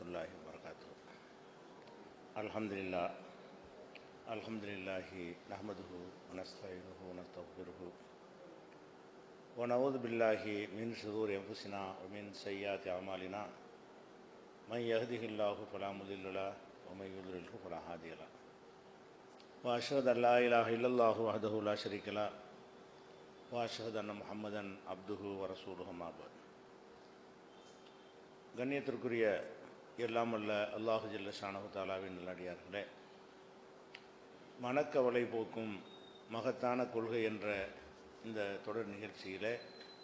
الله وبركاته الحمد لله الحمد لله نحمده ونستعينه ونستغفره ونعوذ بالله من شرور أنفسنا ومن سيئات أعمالنا من يهده الله فلا مضل له ومن يضلله فلا هادي له وأشهد أن لا إله إلا الله وحده لا شريك له وأشهد أن محمدا عبده ورسوله ما بعد கண்ணியத்திற்குரிய எல்லாம் அல்ல அல்லாஹு ஜல்ல ஷானஹு தாலாவின் நல்லடியார்களே மனக்கவலை போக்கும் மகத்தான கொள்கை என்ற இந்த தொடர் நிகழ்ச்சியிலே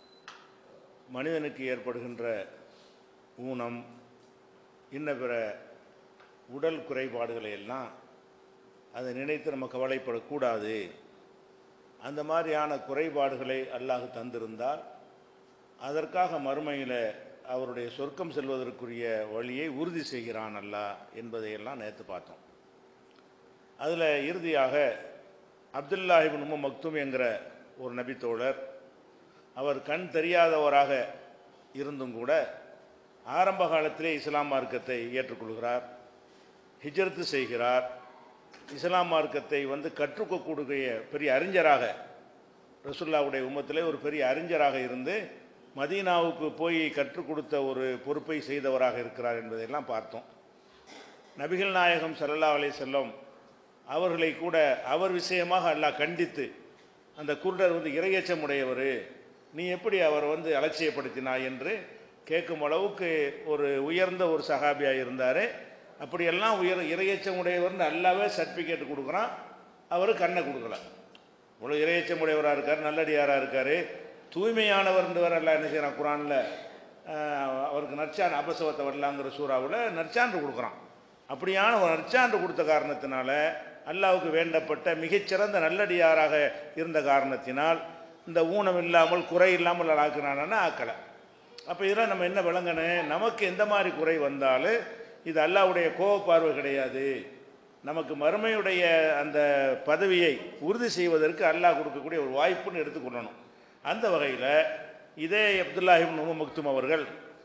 மனிதனுக்கு ஏற்படுகின்ற ஊனம் இன்ன பிற உடல் குறைபாடுகளை எல்லாம் அதை நினைத்து நம்ம கவலைப்படக்கூடாது அந்த மாதிரியான குறைபாடுகளை அல்லாஹ் தந்திருந்தால் அதற்காக மறுமையில் அவருடைய சொர்க்கம் செல்வதற்குரிய வழியை உறுதி செய்கிறான் அல்லாஹ் என்பதையெல்லாம் நேற்று பார்த்தோம் அதில் இறுதியாக அப்துல்லாஹிபின் உம்ம மக்தும் என்கிற ஒரு நபித்தோழர் அவர் கண் தெரியாதவராக இருந்தும் கூட ஆரம்ப காலத்திலே இஸ்லாம் மார்க்கத்தை ஏற்றுக்கொள்கிறார் ஹிஜ்ரத்து செய்கிறார் இஸ்லாம் மார்க்கத்தை வந்து கற்றுக்கக்கூடிய பெரிய அறிஞராக ரசுல்லாவுடைய உம்மத்திலே ஒரு பெரிய அறிஞராக இருந்து மதீனாவுக்கு போய் கற்றுக் கொடுத்த ஒரு பொறுப்பை செய்தவராக இருக்கிறார் என்பதையெல்லாம் பார்த்தோம் நபிகள் நாயகம் சல்லல்லா அலை செல்லம் அவர்களை கூட அவர் விஷயமாக அல்லாஹ் கண்டித்து அந்த குருடர் வந்து இரையச்சம் உடையவர் நீ எப்படி அவர் வந்து அலட்சியப்படுத்தினாய் என்று கேட்கும் அளவுக்கு ஒரு உயர்ந்த ஒரு சகாபியாக இருந்தார் அப்படியெல்லாம் உயர் இரையச்சம் உடையவர்னு நல்லாவே சர்டிஃபிகேட் கொடுக்குறான் அவர் கண்ணை கொடுக்கல இவ்வளோ இரையச்சம் உடையவராக இருக்கார் நல்லடியாராக இருக்கார் தூய்மையானவர்னு வர எல்லாம் என்ன செய்கிறான் குரானில் அவருக்கு நற்சான் அபசவத்தை வரலாங்கிற சூறாவில் நற்சான்று கொடுக்குறான் அப்படியான ஒரு நற்சான்று கொடுத்த காரணத்தினால அல்லாவுக்கு வேண்டப்பட்ட மிகச்சிறந்த நல்லடியாராக இருந்த காரணத்தினால் இந்த ஊனம் இல்லாமல் குறை இல்லாமல் ஆக்கினானா ஆக்கலை அப்போ இதெல்லாம் நம்ம என்ன விளங்கணும் நமக்கு எந்த மாதிரி குறை வந்தாலும் இது அல்லாவுடைய கோவப்பார்வை கிடையாது நமக்கு மறுமையுடைய அந்த பதவியை உறுதி செய்வதற்கு அல்லாஹ் கொடுக்கக்கூடிய ஒரு வாய்ப்புன்னு எடுத்துக்கொள்ளணும் அந்த வகையில் இதே அப்துல்லாஹிபின் உம மக்தும் அவர்கள்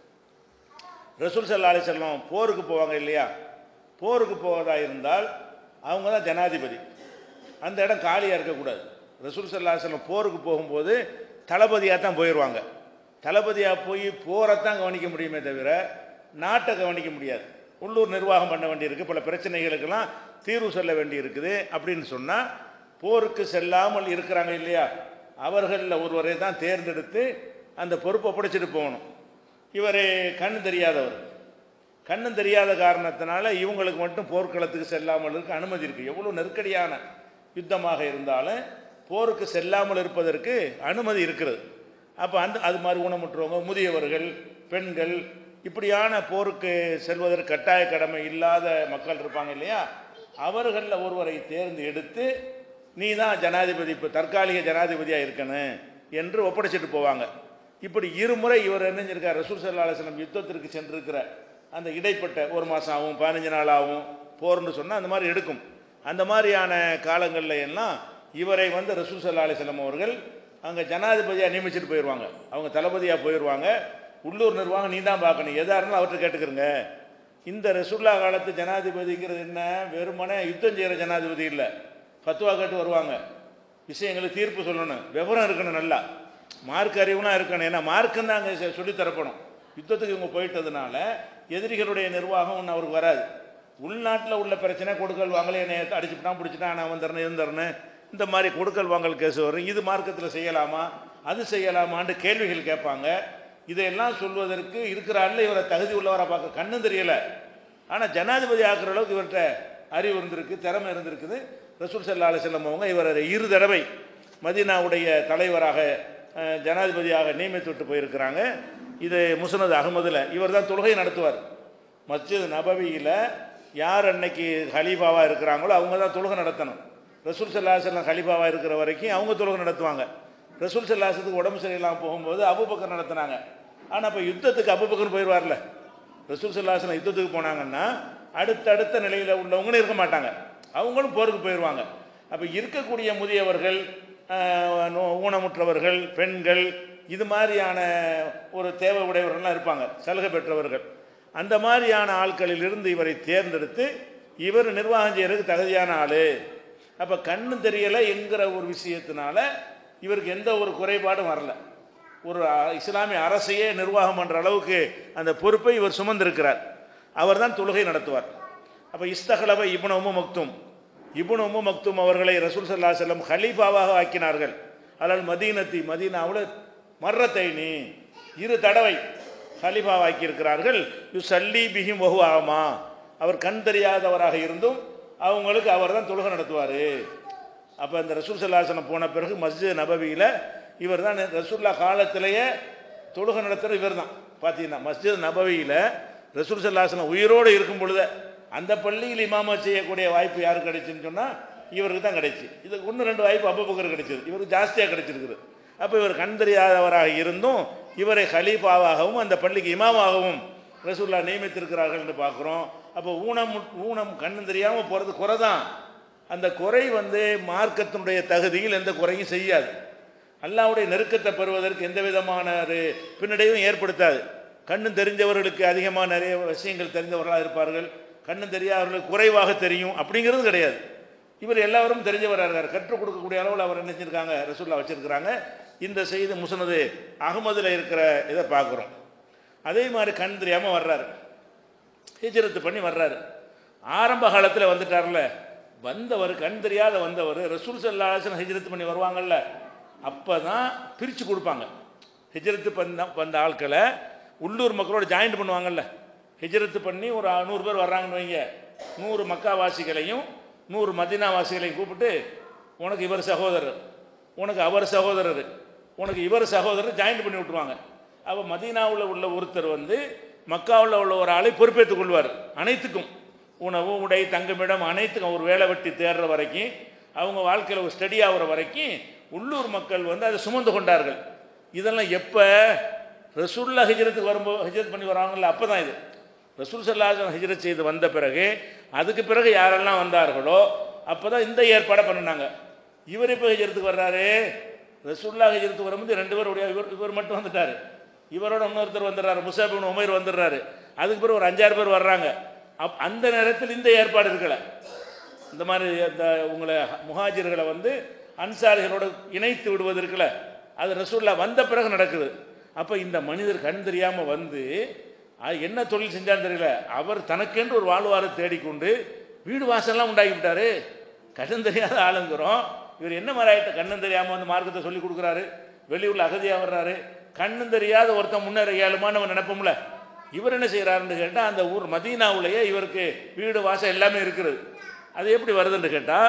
ரசூல் சல்லா அலி செல்லம் போருக்கு போவாங்க இல்லையா போருக்கு போவதா இருந்தால் அவங்க தான் ஜனாதிபதி அந்த இடம் காலியாக இருக்கக்கூடாது ரசூல் சல்லா செல்லம் போருக்கு போகும்போது தளபதியாக தான் போயிடுவாங்க தளபதியாக போய் போரைத்தான் கவனிக்க முடியுமே தவிர நாட்டை கவனிக்க முடியாது உள்ளூர் நிர்வாகம் பண்ண வேண்டியிருக்கு பல பிரச்சனைகளுக்கெல்லாம் தீர்வு சொல்ல வேண்டி இருக்குது அப்படின்னு சொன்னால் போருக்கு செல்லாமல் இருக்கிறாங்க இல்லையா அவர்களில் ஒருவரை தான் தேர்ந்தெடுத்து அந்த பொறுப்பை பிடிச்சிட்டு போகணும் இவர் கண் தெரியாதவர் கண்ணும் தெரியாத காரணத்தினால இவங்களுக்கு மட்டும் போர்க்களத்துக்கு செல்லாமல் இருக்க அனுமதி இருக்குது எவ்வளோ நெருக்கடியான யுத்தமாக இருந்தாலும் போருக்கு செல்லாமல் இருப்பதற்கு அனுமதி இருக்கிறது அப்போ அந்த அது மாதிரி ஊனமுற்றவங்க முதியவர்கள் பெண்கள் இப்படியான போருக்கு செல்வதற்கு கட்டாய கடமை இல்லாத மக்கள் இருப்பாங்க இல்லையா அவர்களில் ஒருவரை தேர்ந்து எடுத்து நீ தான் ஜனாதிபதி இப்போ தற்காலிக ஜனாதிபதியாக இருக்கணும் என்று ஒப்படைச்சிட்டு போவாங்க இப்படி இருமுறை இவர் என்ன செஞ்சிருக்கார் ரசூல் சல்லா அலுவலம் யுத்தத்திற்கு சென்றிருக்கிற அந்த இடைப்பட்ட ஒரு மாதம் ஆகும் பதினஞ்சு நாள் ஆகும் போர்னு சொன்னால் அந்த மாதிரி எடுக்கும் அந்த மாதிரியான காலங்களில் எல்லாம் இவரை வந்து ரசூல் சல்லா அலிஸ்லம் அவர்கள் அங்கே ஜனாதிபதியாக நியமிச்சுட்டு போயிடுவாங்க அவங்க தளபதியாக போயிடுவாங்க உள்ளூர் நிர்வாகம் நீ தான் பார்க்கணும் எதாக இருந்தாலும் அவர்கிட்ட கேட்டுக்கிறங்க இந்த ரசுல்லா காலத்து ஜனாதிபதிங்கிறது என்ன வெறுமனே யுத்தம் செய்கிற ஜனாதிபதி இல்லை ஃபத்துவா கேட்டு வருவாங்க விஷயங்களுக்கு தீர்ப்பு சொல்லணும் விவரம் இருக்கணும் நல்லா மார்க் அறிவுலாம் இருக்கணும் ஏன்னா மார்க்குன்னு தான் அங்கே சொல்லித்தரப்படும் யுத்தத்துக்கு இவங்க போயிட்டதுனால எதிரிகளுடைய நிர்வாகம் ஒன்று அவருக்கு வராது உள்நாட்டில் உள்ள பிரச்சனை கொடுக்கல் வாங்கல என்னை அடிச்சுட்டான் பிடிச்சிட்டான் நான் வந்துடணும் இருந்துறேன்னு இந்த மாதிரி கொடுக்கல் வாங்கல் கேஸ் வரும் இது மார்க்கத்தில் செய்யலாமா அது செய்யலாமான்னு கேள்விகள் கேட்பாங்க இதையெல்லாம் சொல்வதற்கு இருக்கிற ஆளில் இவரை தகுதி உள்ளவரை பார்க்க கண்ணும் தெரியலை ஆனால் ஜனாதிபதி ஆக்குற அளவுக்கு இவர்கிட்ட அறிவு இருந்திருக்கு திறமை இருந்திருக்குது ரசூல் சல்லா அலிசல்லம் அவங்க இவரை இரு தடவை மதீனாவுடைய தலைவராக ஜனாதிபதியாக நியமித்து விட்டு போயிருக்கிறாங்க இது முசனது அகமதில் இவர் தான் தொழுகை நடத்துவார் மஸ்ஜித் நபவியில் யார் அன்னைக்கு ஹலீஃபாவாக இருக்கிறாங்களோ அவங்க தான் தொழுகை நடத்தணும் ரசூல் சல்லாஹல்லாம் ஹலீஃபாவாக இருக்கிற வரைக்கும் அவங்க தொழுகை நடத்துவாங்க ரசூல் சல்லாசத்துக்கு உடம்பு சரியில்லாமல் போகும்போது அபுபக்கர் நடத்தினாங்க ஆனால் இப்போ யுத்தத்துக்கு அபுபக்கர் போயிடுவார்ல ரசூல் சல்லாசனம் யுத்தத்துக்கு போனாங்கன்னா அடுத்தடுத்த நிலையில் உள்ளவங்களும் இருக்க மாட்டாங்க அவங்களும் போருக்கு போயிடுவாங்க அப்போ இருக்கக்கூடிய முதியவர்கள் ஊனமுற்றவர்கள் பெண்கள் இது மாதிரியான ஒரு தேவை உடையவர்கள்லாம் இருப்பாங்க சலுகை பெற்றவர்கள் அந்த மாதிரியான ஆட்களிலிருந்து இவரை தேர்ந்தெடுத்து இவர் நிர்வாகம் செய்யறதுக்கு தகுதியான ஆளு அப்போ கண்ணு தெரியலை என்கிற ஒரு விஷயத்தினால இவருக்கு எந்த ஒரு குறைபாடும் வரல ஒரு அ- இஸ்லாமிய அரசையே நிர்வாகம் பண்ணுற அளவுக்கு அந்த பொறுப்பை இவர் சுமந்திருக்கிறார் அவர் தான் தொழுகை நடத்துவார் அப்போ இஸ்தகலவ இப்னு உம்மு மக்தும் இப்னு உம்மு மக்தும் அவர்களை ரசூல் ஸல்லல்லாஹு அலைஹி வஸல்லம் ஹலீஃபாவாக ஆக்கினார்கள் அலல் மதீனத்தி மதீனாவில் மர்ரத்தைனி இரு தடவை ஹலீஃபாவாக ஆக்கியிருக்கிறார்கள் யு சல்லி பிஹிம் வஹு ஆமா அவர் கண் தெரியாதவராக இருந்தும் அவங்களுக்கு அவர் தான் தொழுகை நடத்துவார் அப்போ இந்த ரசூல் சல்லாசனம் போன பிறகு மஸ்ஜித் நபவியில் இவர் தான் ரசூல்லா காலத்திலேயே தொழுகை நடத்துகிற இவர் தான் பார்த்தீங்கன்னா மஸ்ஜித் நபவியில் ரசூல் சல்லாசனம் உயிரோடு இருக்கும் பொழுது அந்த பள்ளியில் இமாமா செய்யக்கூடிய வாய்ப்பு யாருக்கு கிடைச்சுன்னு சொன்னால் இவருக்கு தான் கிடைச்சி இதுக்கு ஒன்று ரெண்டு வாய்ப்பு அப்பப்பக்கர் கிடைச்சது இவருக்கு ஜாஸ்தியாக கிடைச்சிருக்குது அப்போ இவர் கண் தெரியாதவராக இருந்தும் இவரை ஹலீஃபாவாகவும் அந்த பள்ளிக்கு இமாமாகவும் ரசூல்லா நியமித்திருக்கிறார்கள் என்று பார்க்குறோம் அப்போ ஊனம் ஊனம் கண்ணு தெரியாமல் போகிறது குறை தான் அந்த குறை வந்து மார்க்கத்தினுடைய தகுதியில் எந்த குறையும் செய்யாது அல்லாவுடைய நெருக்கத்தை பெறுவதற்கு எந்த விதமான ஒரு பின்னடைவும் ஏற்படுத்தாது கண்ணு தெரிஞ்சவர்களுக்கு அதிகமாக நிறைய விஷயங்கள் தெரிந்தவர்களாக இருப்பார்கள் கண்ணு தெரியாதவர்களுக்கு குறைவாக தெரியும் அப்படிங்கிறது கிடையாது இவர் எல்லாரும் தெரிஞ்சவராக இருக்கார் கற்றுக் கொடுக்கக்கூடிய அளவில் அவர் என்ன செஞ்சிருக்காங்க ரசூல்லா வச்சிருக்கிறாங்க இந்த செய்தி முசனது அகமதில் இருக்கிற இதை பார்க்குறோம் அதே மாதிரி கண் தெரியாமல் வர்றாரு ஹிஜ்ரத்து பண்ணி வர்றாரு ஆரம்ப காலத்தில் வந்துட்டார்ல வந்தவர் கண் தெரியாத வந்தவர் ரசூல் சல்லாஹன் ஹிஜ்ரத் பண்ணி வருவாங்கல்ல அப்போ தான் பிரித்து கொடுப்பாங்க ஹிஜ்ரத்து பண்ண வந்த ஆட்களை உள்ளூர் மக்களோட ஜாயின்ட் பண்ணுவாங்கல்ல ஹிஜ்ரத்து பண்ணி ஒரு நூறு பேர் வர்றாங்கன்னு வைங்க நூறு மக்காவாசிகளையும் நூறு மதினாவாசிகளையும் கூப்பிட்டு உனக்கு இவர் சகோதரர் உனக்கு அவர் சகோதரர் உனக்கு இவர் சகோதரர் ஜாயின்ட் பண்ணி விட்டுருவாங்க அப்போ மதீனாவில் உள்ள ஒருத்தர் வந்து மக்காவில் உள்ள ஒரு ஆளை பொறுப்பேற்றுக் கொள்வார் அனைத்துக்கும் உணவு உடை தங்குமிடம் அனைத்துக்கும் ஒரு வேலை வெட்டி தேடுற வரைக்கும் அவங்க வாழ்க்கையில் ஒரு ஸ்டடி ஆகுற வரைக்கும் உள்ளூர் மக்கள் வந்து அதை சுமந்து கொண்டார்கள் இதெல்லாம் எப்போ ரசூல்லா ஹிஜ்ரத்துக்கு வரும்போது ஹிஜ்ரத் பண்ணி வராங்கல்ல அப்போ தான் இது ரசூல் சல்லாஹன் ஹிஜ்ரத் செய்து வந்த பிறகு அதுக்கு பிறகு யாரெல்லாம் வந்தார்களோ அப்போ தான் இந்த ஏற்பாடை பண்ணினாங்க இவர் இப்போ ஹிஜ்ரத்துக்கு வர்றாரு ரசூல்லா ஹிஜ்ரத்துக்கு வரும்போது ரெண்டு பேருடைய இவர் இவர் மட்டும் வந்துட்டார் இவரோட இன்னொருத்தர் வந்துடுறாரு முசாபின் உமைர் வந்துடுறாரு அதுக்கு பிறகு ஒரு அஞ்சாறு பேர் வர்றாங்க அப் அந்த நேரத்தில் இந்த ஏற்பாடு இருக்கலை இந்த மாதிரி இந்த உங்களை முஹாஜிர்களை வந்து அன்சாரிகளோட இணைத்து விடுவது இருக்குல்ல அது ரசூல்லா வந்த பிறகு நடக்குது அப்போ இந்த மனிதர் கண் தெரியாமல் வந்து அது என்ன தொழில் செஞ்சான்னு தெரியல அவர் தனக்கென்று ஒரு வாழ்வாரை தேடிக்கொண்டு வீடு வாசல்லாம் உண்டாக்கி விட்டாரு கண்ணன் தெரியாத ஆளுங்கிறோம் இவர் என்ன மாதிரி ஆகிட்ட கண்ணன் தெரியாமல் வந்து மார்க்கத்தை சொல்லி கொடுக்குறாரு வெளியூரில் அகதியாக வர்றாரு கண்ணும் தெரியாத ஒருத்தன் முன்னேற இயலுமான்னு நம்ம நினைப்போம்ல இவர் என்ன செய்கிறாருன்னு கேட்டால் அந்த ஊர் மதீனாவுலேயே இவருக்கு வீடு வாசல் எல்லாமே இருக்குது அது எப்படி வருதுன்னு கேட்டால்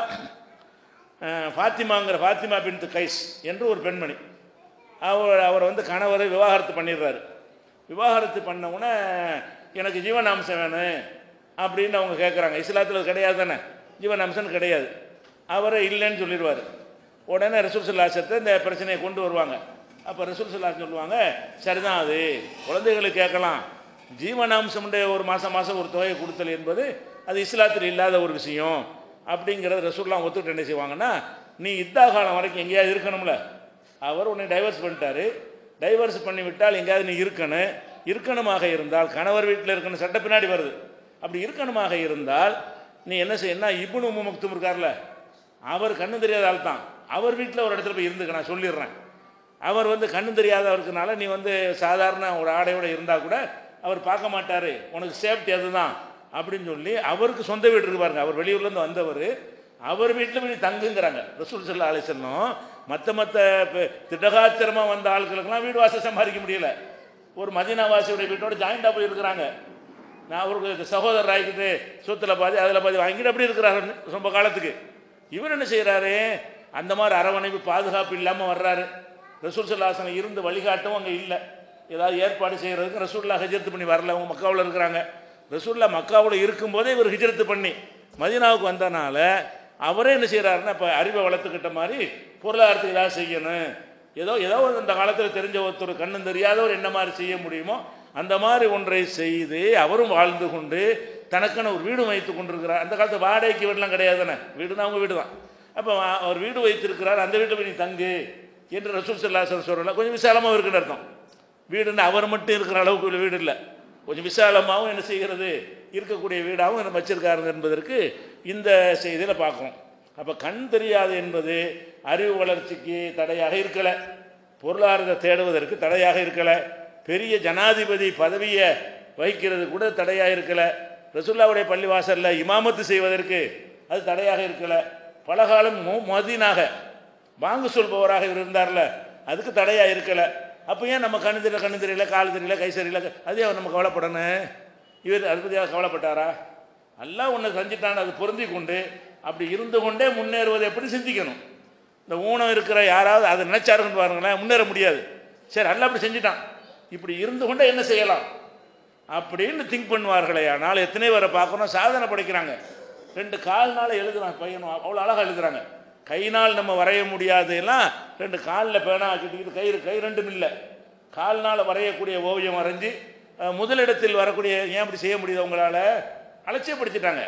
ஃபாத்திமாங்கிற ஃபாத்திமா பின் கைஸ் என்று ஒரு பெண்மணி அவர் அவர் வந்து கணவரை விவாகரத்து பண்ணிடுறாரு விவாகரத்து பண்ண உடனே எனக்கு ஜீவனாம்சம் வேணும் அப்படின்னு அவங்க கேட்குறாங்க இஸ்லாத்தில் அது கிடையாது தானே ஜீவனாம்சம் கிடையாது அவரை இல்லைன்னு சொல்லிடுவார் உடனே ரசூல் சல்லாசத்தை இந்த பிரச்சனையை கொண்டு வருவாங்க அப்போ ரசூல் சல்லாஸ் சொல்லுவாங்க சரிதான் அது குழந்தைகளுக்கு கேட்கலாம் ஜீவனாம்சம்டைய ஒரு மாதம் மாதம் ஒரு தொகையை கொடுத்தல் என்பது அது இஸ்லாத்தில் இல்லாத ஒரு விஷயம் அப்படிங்கிறத ரசூல்லாம் ஒத்துக்கிட்டு என்ன செய்வாங்கன்னா நீ இத்தா காலம் வரைக்கும் எங்கேயாவது இருக்கணும்ல அவர் உன்னை டைவர்ஸ் பண்ணிட்டாரு டைவர்ஸ் பண்ணி விட்டால் எங்கேயாவது நீ இருக்கணும் இருக்கணுமாக இருந்தால் கணவர் வீட்டில் இருக்கணும் சட்ட பின்னாடி வருது அப்படி இருக்கணுமாக இருந்தால் நீ என்ன செய்யணும்னா இப்னு உம்மு மக்தும் இருக்கார்ல அவர் கண்ணு தெரியாத ஆள் தான் அவர் வீட்டில் ஒரு இடத்துல போய் இருந்துக்க நான் சொல்லிடுறேன் அவர் வந்து கண்ணு தெரியாதவருக்குனால நீ வந்து சாதாரண ஒரு ஆடையோட இருந்தால் கூட அவர் பார்க்க மாட்டார் உனக்கு சேஃப்டி அதுதான் அப்படின்னு சொல்லி அவருக்கு சொந்த வீடு இருக்கு பாருங்க அவர் வெளியூர்லேருந்து வந்தவர் அவர் வீட்டில் போய் நீ தங்குங்கிறாங்க ரசூல் சல்லா அலிசல்லம் மற்ற மற்ற திடகாத்திரமாக வந்த ஆட்களுக்கெல்லாம் வீடு வாசல் சம்பாதிக்க முடியல ஒரு மதினாவாசியுடைய வீட்டோட ஜாயிண்டாக போய் இருக்கிறாங்க நான் அவருக்கு சகோதரர் ஆகிக்கிட்டு சொத்தில் பாதி அதில் பாதி வாங்கிட்டு அப்படி இருக்கிறாரு ரொம்ப காலத்துக்கு இவர் என்ன செய்கிறாரு அந்த மாதிரி அரவணைப்பு பாதுகாப்பு இல்லாமல் வர்றாரு ரசூல் சல்லாசனம் இருந்து வழிகாட்டும் அங்கே இல்லை ஏதாவது ஏற்பாடு செய்கிறதுக்கு ரசூல்லா ஹஜரத்து பண்ணி வரல அவங்க மக்காவில் இருக்கிறாங்க ரசூல்லா மக்காவில் இருக்கும்போதே இவர் ஹிஜரத்து பண்ணி மதினாவுக்கு வந்தனால அவரே என்ன செய்கிறாருன்னா இப்போ அறிவை வளர்த்துக்கிட்ட மாதிரி பொருளாதாரத்துக்கு ஏதாவது செய்யணும் ஏதோ ஏதோ ஒரு அந்த காலத்தில் தெரிஞ்ச ஒருத்தர் கண்ணும் தெரியாதவர் என்ன மாதிரி செய்ய முடியுமோ அந்த மாதிரி ஒன்றை செய்து அவரும் வாழ்ந்து கொண்டு தனக்கான ஒரு வீடு வைத்து கொண்டிருக்கிறார் அந்த காலத்தில் வாடகைக்கு வீடுலாம் கிடையாது தானே வீடுனா அவங்க வீடு தான் அப்போ அவர் வீடு வைத்திருக்கிறார் அந்த வீட்டில் போய் நீ தங்கு என்று ரசூல் சல்லாசன் சொல்கிறல கொஞ்சம் விசாலமாக இருக்குன்னு அர்த்தம் வீடுன்னு அவர் மட்டும் இருக்கிற அளவுக்கு உள்ள வீடு இல்லை கொஞ்சம் விசாலமாகவும் என்ன செய்கிறது இருக்கக்கூடிய வீடாகவும் நம்ம வச்சிருக்காருங்க என்பதற்கு இந்த செய்தியில் பார்க்குறோம் அப்போ கண் தெரியாது என்பது அறிவு வளர்ச்சிக்கு தடையாக இருக்கலை பொருளாதாரத்தை தேடுவதற்கு தடையாக இருக்கலை பெரிய ஜனாதிபதி பதவியை வகிக்கிறது கூட தடையாக இருக்கலை ரசுல்லாவுடைய பள்ளிவாசலில் இமாமத்து செய்வதற்கு அது தடையாக இருக்கலை பலகாலம் மு- மதீனாக வாங்கு சொல்பவராக இவர் இருந்தார்ல அதுக்கு தடையாக இருக்கலை அப்போ ஏன் நம்ம கண்ணு தெரியல கண்ணு தெரியல கால் தெரியல கை சரியில்லை அதே அவர் நம்ம கவலைப்படணும் இவர் அதை பற்றியாக கவலைப்பட்டாரா எல்லாம் ஒன்று செஞ்சுட்டான் அது பொருந்தி கொண்டு அப்படி இருந்து கொண்டே முன்னேறுவதை எப்படி சிந்திக்கணும் இந்த ஊனம் இருக்கிற யாராவது அதை நினைச்சாருன்னு பாருங்களேன் முன்னேற முடியாது சரி அல்ல அப்படி செஞ்சுட்டான் இப்படி இருந்து கொண்டே என்ன செய்யலாம் அப்படின்னு திங்க் பண்ணுவார்களே ஆனால் எத்தனை பேரை பார்க்கணும் சாதனை படைக்கிறாங்க ரெண்டு கால்னால எழுதுறான் பையனும் அவ்வளோ அழகாக எழுதுறாங்க கைனால் நம்ம வரைய முடியாதெல்லாம் ரெண்டு காலில் பேனா கட்டிக்கிட்டு கை கை ரெண்டும் இல்லை கால்னால் வரையக்கூடிய ஓவியம் வரைஞ்சி அஹ், முதலிடத்தில் வரக்கூடிய ஏன் அப்படி செய்ய முடியுது உங்களால் அலட்சியப்படுத்திட்டாங்க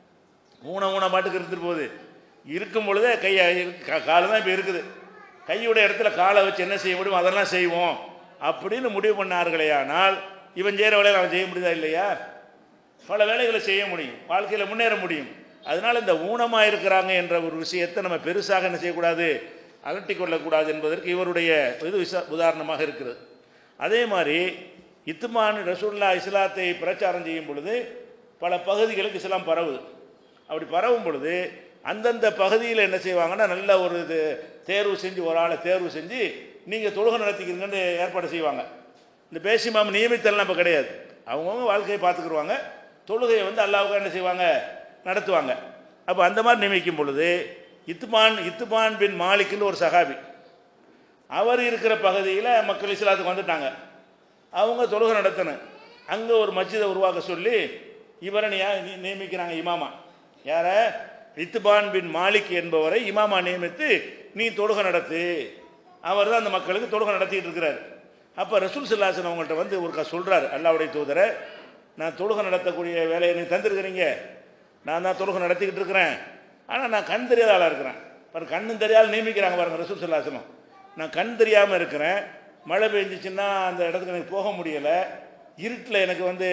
ஊன ஊன பாட்டுக்கு இருந்துட்டு போகுது இருக்கும் பொழுதே கையை கால் தான் இப்போ இருக்குது கையோட இடத்துல காலை வச்சு என்ன செய்ய முடியும் அதெல்லாம் செய்வோம் அப்படின்னு முடிவு பண்ணார்களே ஆனால் இவன் செய்கிற வேலையை அவன் செய்ய முடியுதா இல்லையா பல வேலைகளை செய்ய முடியும் வாழ்க்கையில் முன்னேற முடியும் அதனால் இந்த ஊனமாக இருக்கிறாங்க என்ற ஒரு விஷயத்தை நம்ம பெருசாக என்ன செய்யக்கூடாது அலட்டி கொள்ளக்கூடாது என்பதற்கு இவருடைய இது விசா உதாரணமாக இருக்கிறது அதே மாதிரி இத்துமான் ரசூல்லா இஸ்லாத்தை பிரச்சாரம் செய்யும் பொழுது பல பகுதிகளுக்கு இஸ்லாம் பரவுது அப்படி பரவும் பொழுது அந்தந்த பகுதியில் என்ன செய்வாங்கன்னா நல்ல ஒரு இது தேர்வு செஞ்சு ஒரு ஆளை தேர்வு செஞ்சு நீங்கள் தொழுகை நடத்திக்கிறீங்கன்னு ஏற்பாடு செய்வாங்க இந்த பேசிமாம் நியமித்தல்லாம் இப்போ கிடையாது அவங்கவுங்க வாழ்க்கையை பார்த்துக்குருவாங்க தொழுகையை வந்து அல்லாவுக்கு என்ன செய்வாங்க நடத்துவாங்க அப்போ அந்த மாதிரி நியமிக்கும் பொழுது இத்துமான் இத்துமான் பின் மாலிக்குன்னு ஒரு சகாபி அவர் இருக்கிற பகுதியில் மக்கள் இஸ்லாத்துக்கு வந்துட்டாங்க அவங்க தொழுகை நடத்தணும் அங்கே ஒரு மஸ்ஜிதை உருவாக்க சொல்லி இவரை நியா- நி- நியமிக்கிறாங்க இமாமா யார இத்துபான் பின் மாலிக் என்பவரை இமாமா நியமித்து நீ தொழுகை நடத்து அவர் தான் அந்த மக்களுக்கு தொழுகை நடத்திட்டு இருக்கிறார் அப்போ ரசூல் சில்லாசன் அவங்கள்ட்ட வந்து ஒரு சொல்கிறார் அல்லாவுடைய தூதரை நான் தொழுகை நடத்தக்கூடிய வேலையை நீ தந்திருக்கிறீங்க நான் தான் தொழுகை நடத்திக்கிட்டு இருக்கிறேன் ஆனால் நான் கண் தெரியாத ஆளாக இருக்கிறேன் பாருங்க கண்ணும் தெரியாத நியமிக்கிறாங்க பாருங்க ரசூல் சில்லாசனம் நான் கண் தெரியாமல் இருக்கிறேன் மழை பெஞ்சிச்சுன்னா அந்த இடத்துக்கு எனக்கு போக முடியலை இருட்டில் எனக்கு வந்து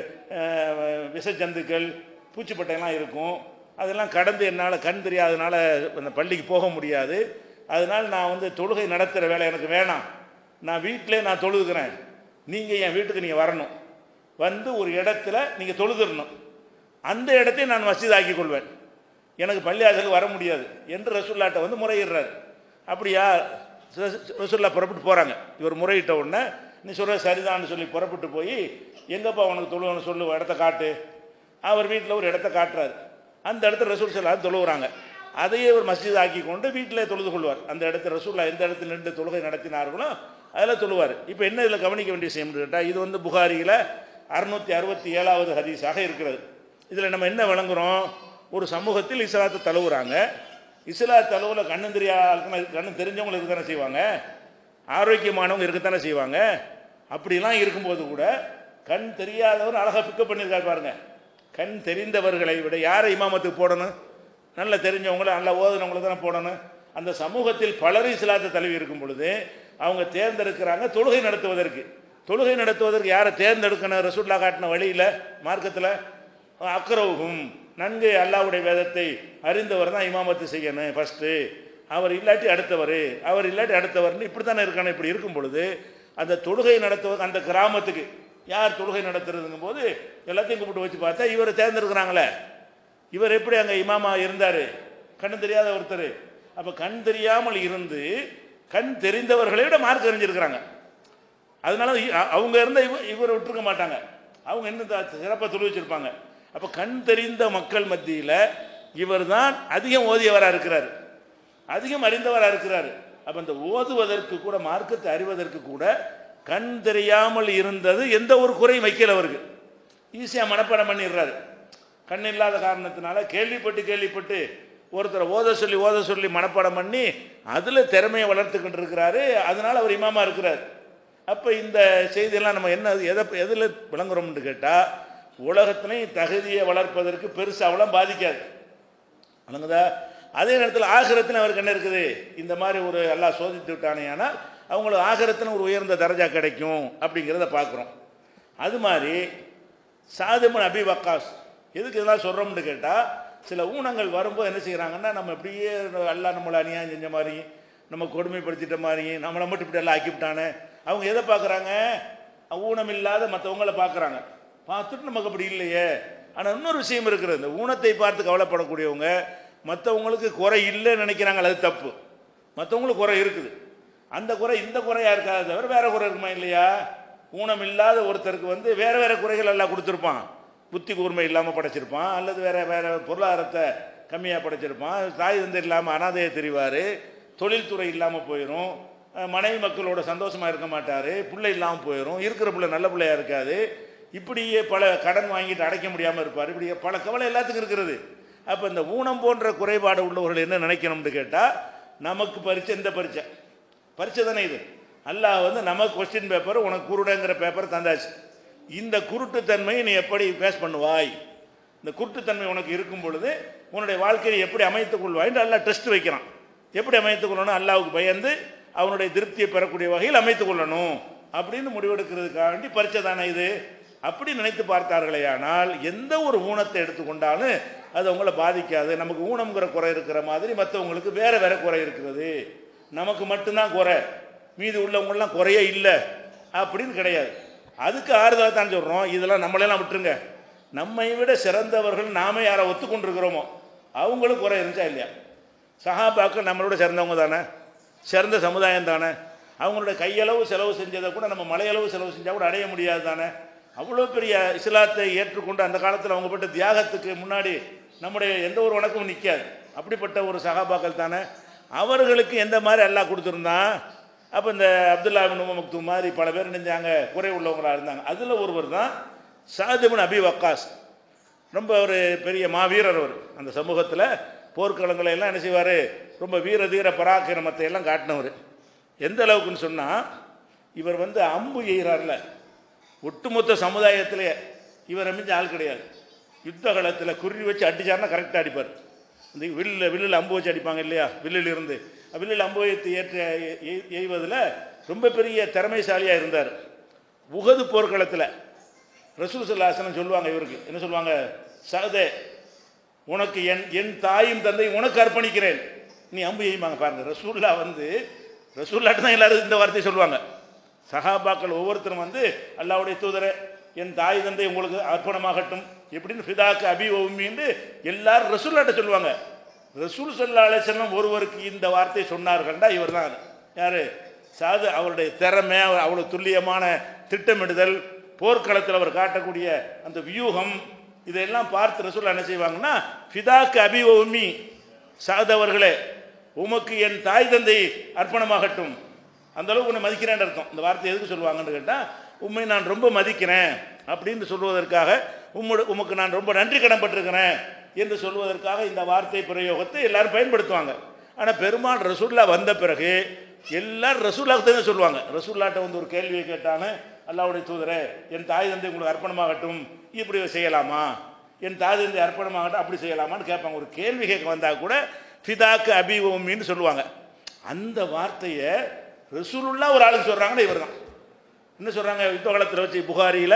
அஹ், விஷஜந்துக்கள் பூச்சிப்பட்டையெல்லாம் இருக்கும் அதெல்லாம் கடந்து என்னால் கண் தெரியாதனால அந்த பள்ளிக்கு போக முடியாது அதனால் நான் வந்து தொழுகை நடத்துகிற வேலை எனக்கு வேணாம் நான் வீட்டிலே நான் தொழுதுக்கிறேன் நீங்கள் என் வீட்டுக்கு நீங்கள் வரணும் வந்து ஒரு இடத்துல நீங்கள் தொழுதுறணும் அந்த இடத்தை நான் மஸ்ஜித் ஆக்கிக் கொள்வேன் எனக்கு பள்ளியாசலுக்கு வர முடியாது என்று ரசூல்லாட்ட வந்து முறையிடுறாரு அப்படியா ரச- ரசூல்லா புறப்பட்டு போகிறாங்க இவர் முறையிட்ட உடனே நீ சொல்கிற சரிதான்னு சொல்லி புறப்பட்டு போய் எங்கப்பா உனக்கு தொழுவன்னு சொல்லு இடத்த காட்டு அவர் வீட்டில் ஒரு இடத்த காட்டுறாரு அந்த இடத்துல ரசூல் சல்லா தொழுவுறாங்க அதையே ஒரு மஸ்ஜித் ஆக்கி கொண்டு வீட்டிலே தொழுது கொள்வார் அந்த இடத்துல ரசூல்லா எந்த இடத்துல நின்று தொழுகை நடத்தினார்களோ அதில் தொழுவார் இப்போ என்ன இதில் கவனிக்க வேண்டிய விஷயம் கேட்டால் இது வந்து புகாரியில் அறுநூற்றி அறுபத்தி ஏழாவது ஹதீஸாக இருக்கிறது இதில் நம்ம என்ன வழங்குறோம் ஒரு சமூகத்தில் இஸ்லாத்தை தழுவுறாங்க இஸ்லாத் தழுவுல கண்ணு தெரியாத கண்ணு தெரிஞ்சவங்க இருக்கத்தானே செய்வாங்க ஆரோக்கியமானவங்க இருக்கத்தானே செய்வாங்க அப்படிலாம் இருக்கும்போது கூட கண் தெரியாதவர் அழகாக பிக்கப் பண்ணியிருக்காரு பாருங்க கண் தெரிந்தவர்களை விட யாரை இமாமத்துக்கு போடணும் நல்ல தெரிஞ்சவங்கள நல்லா ஓதுனவங்கள தானே போடணும் அந்த சமூகத்தில் பலர் இஸ்லாத்தை தழுவி இருக்கும் பொழுது அவங்க தேர்ந்தெடுக்கிறாங்க தொழுகை நடத்துவதற்கு தொழுகை நடத்துவதற்கு யாரை தேர்ந்தெடுக்கணும் ரசூல்லா காட்டின வழியில் மார்க்கத்தில் அக்கரவுகும் நன்கு அல்லாவுடைய வேதத்தை அறிந்தவர் தான் இமாமத்து செய்யணும் ஃபஸ்ட்டு அவர் இல்லாட்டி அடுத்தவர் அவர் இல்லாட்டி அடுத்தவர்னு இப்படி தானே இருக்கணும் இப்படி இருக்கும் பொழுது அந்த தொழுகை நடத்துவது அந்த கிராமத்துக்கு யார் தொழுகை நடத்துறதுங்கும் போது எல்லாத்தையும் கூப்பிட்டு வச்சு பார்த்தா இவரை தேர்ந்தெடுக்கிறாங்களே இவர் எப்படி அங்கே இமாமா இருந்தார் கண் தெரியாத ஒருத்தர் அப்போ கண் தெரியாமல் இருந்து கண் தெரிந்தவர்களை விட மார்க் அறிஞ்சிருக்கிறாங்க அதனால இ- அ- அவங்க இருந்த இவ இவரை விட்டுருக்க மாட்டாங்க அவங்க இன்னும் சிறப்பாக தொழுவிச்சிருப்பாங்க அப்போ கண் தெரிந்த மக்கள் மத்தியில் இவர் தான் அதிகம் ஓதியவராக இருக்கிறார் அதிகம் அறிந்தவராக இருக்கிறார் அப்போ இந்த ஓதுவதற்கு கூட மார்க்கத்தை அறிவதற்கு கூட கண் தெரியாமல் இருந்தது எந்த ஒரு குறையும் வைக்கல அவருக்கு ஈஸியாக மனப்பாடம் பண்ணிடுறாரு கண் இல்லாத காரணத்தினால கேள்விப்பட்டு கேள்விப்பட்டு ஒருத்தரை ஓத சொல்லி ஓத சொல்லி மனப்பாடம் பண்ணி அதில் திறமையை வளர்த்துக்கிட்டு இருக்கிறாரு அதனால அவர் இமாமா இருக்கிறார் அப்போ இந்த செய்தியெல்லாம் நம்ம என்ன எதை எதில் விளங்குறோம்னு கேட்டால் உலகத்திலையும் தகுதியை வளர்ப்பதற்கு பெருசு அவ்வளோ பாதிக்காது வணங்குதா அதே நேரத்தில் ஆகிரத்தில் அவருக்கு என்ன இருக்குது இந்த மாதிரி ஒரு எல்லாம் சோதித்து விட்டானே ஆனால் அவங்களுக்கு ஆகிரத்தில் ஒரு உயர்ந்த தரஜா கிடைக்கும் அப்படிங்கிறத பார்க்குறோம் அது மாதிரி சாதிமன் அபி வக்காஸ் எதுக்கு இதெல்லாம் சொல்கிறோம்னு கேட்டால் சில ஊனங்கள் வரும்போது என்ன செய்கிறாங்கன்னா நம்ம இப்படியே எல்லாம் நம்மளை அநியாயம் செஞ்ச மாதிரி நம்ம கொடுமைப்படுத்திட்ட மாதிரி நம்மளை மட்டும் இப்படி எல்லாம் ஆக்கிவிட்டானே அவங்க எதை பார்க்குறாங்க ஊனம் இல்லாத மற்றவங்கள பார்க்குறாங்க பார்த்துட்டு நமக்கு அப்படி இல்லையே ஆனால் இன்னொரு விஷயம் இருக்குது இந்த ஊனத்தை பார்த்து கவலைப்படக்கூடியவங்க மற்றவங்களுக்கு குறை இல்லைன்னு நினைக்கிறாங்க அது தப்பு மற்றவங்களுக்கு குறை இருக்குது அந்த குறை இந்த குறையாக இருக்காது தவிர வேற குறை இருக்குமா இல்லையா ஊனம் இல்லாத ஒருத்தருக்கு வந்து வேற வேற குறைகள் எல்லாம் கொடுத்துருப்பான் புத்தி கூர்மை இல்லாமல் படைச்சிருப்பான் அல்லது வேற வேற பொருளாதாரத்தை கம்மியாக படைச்சிருப்பான் தாய் தந்தை இல்லாமல் அனாதையை தெரிவார் தொழில்துறை இல்லாமல் போயிடும் அஹ் மனைவி மக்களோட சந்தோஷமாக இருக்க மாட்டார் பிள்ளை இல்லாமல் போயிடும் இருக்கிற பிள்ளை நல்ல பிள்ளையா இருக்காது இப்படியே பல கடன் வாங்கிட்டு அடைக்க முடியாமல் இருப்பார் இப்படி பல கவலை எல்லாத்துக்கும் இருக்கிறது அப்போ இந்த ஊனம் போன்ற குறைபாடு உள்ளவர்கள் என்ன நினைக்கணும்னு கேட்டால் நமக்கு பரிச்சை இந்த பரிச்சை பரிச்சை தானே இது அல்லாஹ் வந்து நமக்கு கொஸ்டின் பேப்பர் உனக்கு குருடங்கிற பேப்பர் தந்தாச்சு இந்த குருட்டுத்தன்மையை நீ எப்படி பேஸ் பண்ணுவாய் இந்த குருட்டுத்தன்மை உனக்கு இருக்கும் பொழுது உன்னுடைய வாழ்க்கையை எப்படி அமைத்துக் கொள்வாய் என்று அல்லாஹ் டெஸ்ட் வைக்கிறான் எப்படி அமைத்துக் கொள்ளணும் அல்லாவுக்கு பயந்து அவனுடைய திருப்தியை பெறக்கூடிய வகையில் அமைத்துக் கொள்ளணும் அப்படின்னு முடிவெடுக்கிறதுக்காண்டி பரிச்சை தானே இது அப்படி நினைத்து பார்த்தார்களே ஆனால் எந்த ஒரு ஊனத்தை எடுத்துக்கொண்டாலும் அது அவங்கள பாதிக்காது நமக்கு ஊனம்ங்கிற குறை இருக்கிற மாதிரி மற்றவங்களுக்கு வேற வேற குறை இருக்கிறது நமக்கு மட்டும்தான் குறை மீதி உள்ளவங்களாம் குறையே இல்லை அப்படின்னு கிடையாது அதுக்கு ஆறுதலாக தான் சொல்கிறோம் இதெல்லாம் நம்மளெல்லாம் விட்டுருங்க நம்மை விட சிறந்தவர்கள் நாம யாரை ஒத்துக்கொண்டிருக்கிறோமோ அவங்களும் குறை இருந்துச்சா இல்லையா சஹாபாக்கள் நம்மளோட சிறந்தவங்க தானே சிறந்த சமுதாயம் தானே அவங்களோட கையளவு செலவு செஞ்சதை கூட நம்ம மலையளவு செலவு செஞ்சால் கூட அடைய முடியாது தானே அவ்வளோ பெரிய இஸ்லாத்தை ஏற்றுக்கொண்டு அந்த காலத்தில் அவங்க பட்ட தியாகத்துக்கு முன்னாடி நம்முடைய எந்த ஒரு வணக்கமும் நிற்காது அப்படிப்பட்ட ஒரு சகாபாக்கள் தானே அவர்களுக்கு எந்த மாதிரி அல்லாஹ் கொடுத்துருந்தான் அப்போ இந்த அப்துல்லா பின் உம மக்தூம் மாதிரி பல பேர் நினைஞ்சாங்க குறை உள்ளவங்களாக இருந்தாங்க அதில் ஒருவர் தான் சாதிபின் அபி வக்காஸ் ரொம்ப ஒரு பெரிய மாவீரர் அவர் அந்த சமூகத்தில் போர்க்களங்களை எல்லாம் என்ன செய்வார் ரொம்ப வீர தீர பராக்கிரமத்தை எல்லாம் காட்டினவர் எந்த அளவுக்குன்னு சொன்னால் இவர் வந்து அம்பு எய்கிறார்ல ஒட்டுமொத்த சமுதாயத்திலே இவர் அமைஞ்ச ஆள் கிடையாது யுத்த காலத்தில் குறி வச்சு அடிச்சாருன்னா கரெக்டாக அடிப்பார் இந்த வில்ல வில்லில் அம்பு வச்சு அடிப்பாங்க இல்லையா வில்லில் இருந்து வில்லில் அம்பு வைத்து ஏற்ற எய்- எய்வதில் ரொம்ப பெரிய திறமைசாலியாக இருந்தார் உகது போர்க்களத்தில் ரசூல் சல்லாசனம் சொல்லுவாங்க இவருக்கு என்ன சொல்லுவாங்க சகதே உனக்கு என் என் தாயும் தந்தை உனக்கு அர்ப்பணிக்கிறேன் நீ அம்பு எய்யுமாங்க பாருங்க ரசூல்லா வந்து ரசூல்லாட்டு தான் எல்லாரும் இந்த வார்த்தையை சொல்லுவாங்க சஹாபாக்கள் ஒவ்வொருத்தரும் வந்து அல்லாவுடைய தூதரே என் தாய் தந்தை உங்களுக்கு அர்ப்பணமாகட்டும் எப்படின்னு ஃபிதாக்கு அபி உம்மின்னு எல்லாரும் ரசூல்லாட்ட சொல்லுவாங்க ரசூல் சல்லா அலிசல்லம் ஒருவருக்கு இந்த வார்த்தை சொன்னார்கள்டா இவர் தான் யார் சாது அவருடைய திறமை அவர் அவ்வளோ துல்லியமான திட்டமிடுதல் போர்க்களத்தில் அவர் காட்டக்கூடிய அந்த வியூகம் இதையெல்லாம் பார்த்து ரசூல் என்ன செய்வாங்கன்னா ஃபிதாக்கு அபி உம்மி சாது அவர்களே உமக்கு என் தாய் தந்தை அர்ப்பணமாகட்டும் அந்த அளவுக்கு உன்னை மதிக்கிறேன்னு அர்த்தம் இந்த வார்த்தை எதுக்கு சொல்லுவாங்கன்னு கேட்டால் உண்மை நான் ரொம்ப மதிக்கிறேன் அப்படின்னு சொல்வதற்காக உம்மோட உமக்கு நான் ரொம்ப நன்றி கடன்பட்டிருக்கிறேன் என்று சொல்வதற்காக இந்த வார்த்தை பிரயோகத்தை எல்லாரும் பயன்படுத்துவாங்க ஆனால் பெருமாள் ரசூல்லா வந்த பிறகு எல்லாரும் ரசூல்லாவுக்கு தான் சொல்லுவாங்க ரசூல்லாட்ட வந்து ஒரு கேள்வியை கேட்டானே அல்லாவுடைய தூதரே என் தாய் தந்தை உங்களுக்கு அர்ப்பணமாகட்டும் இப்படி செய்யலாமா என் தாய் தந்தை அர்ப்பணமாகட்டும் அப்படி செய்யலாமான்னு கேட்பாங்க ஒரு கேள்வி கேட்க வந்தால் கூட ஃபிதாக்கு அபி உம்மின்னு சொல்லுவாங்க அந்த வார்த்தையை ரசூலுல்லா ஒரு ஆளுக்கு சொல்கிறாங்கன்னா இவர் தான் என்ன சொல்கிறாங்க யுத்த காலத்தில் வச்சு புகாரியில்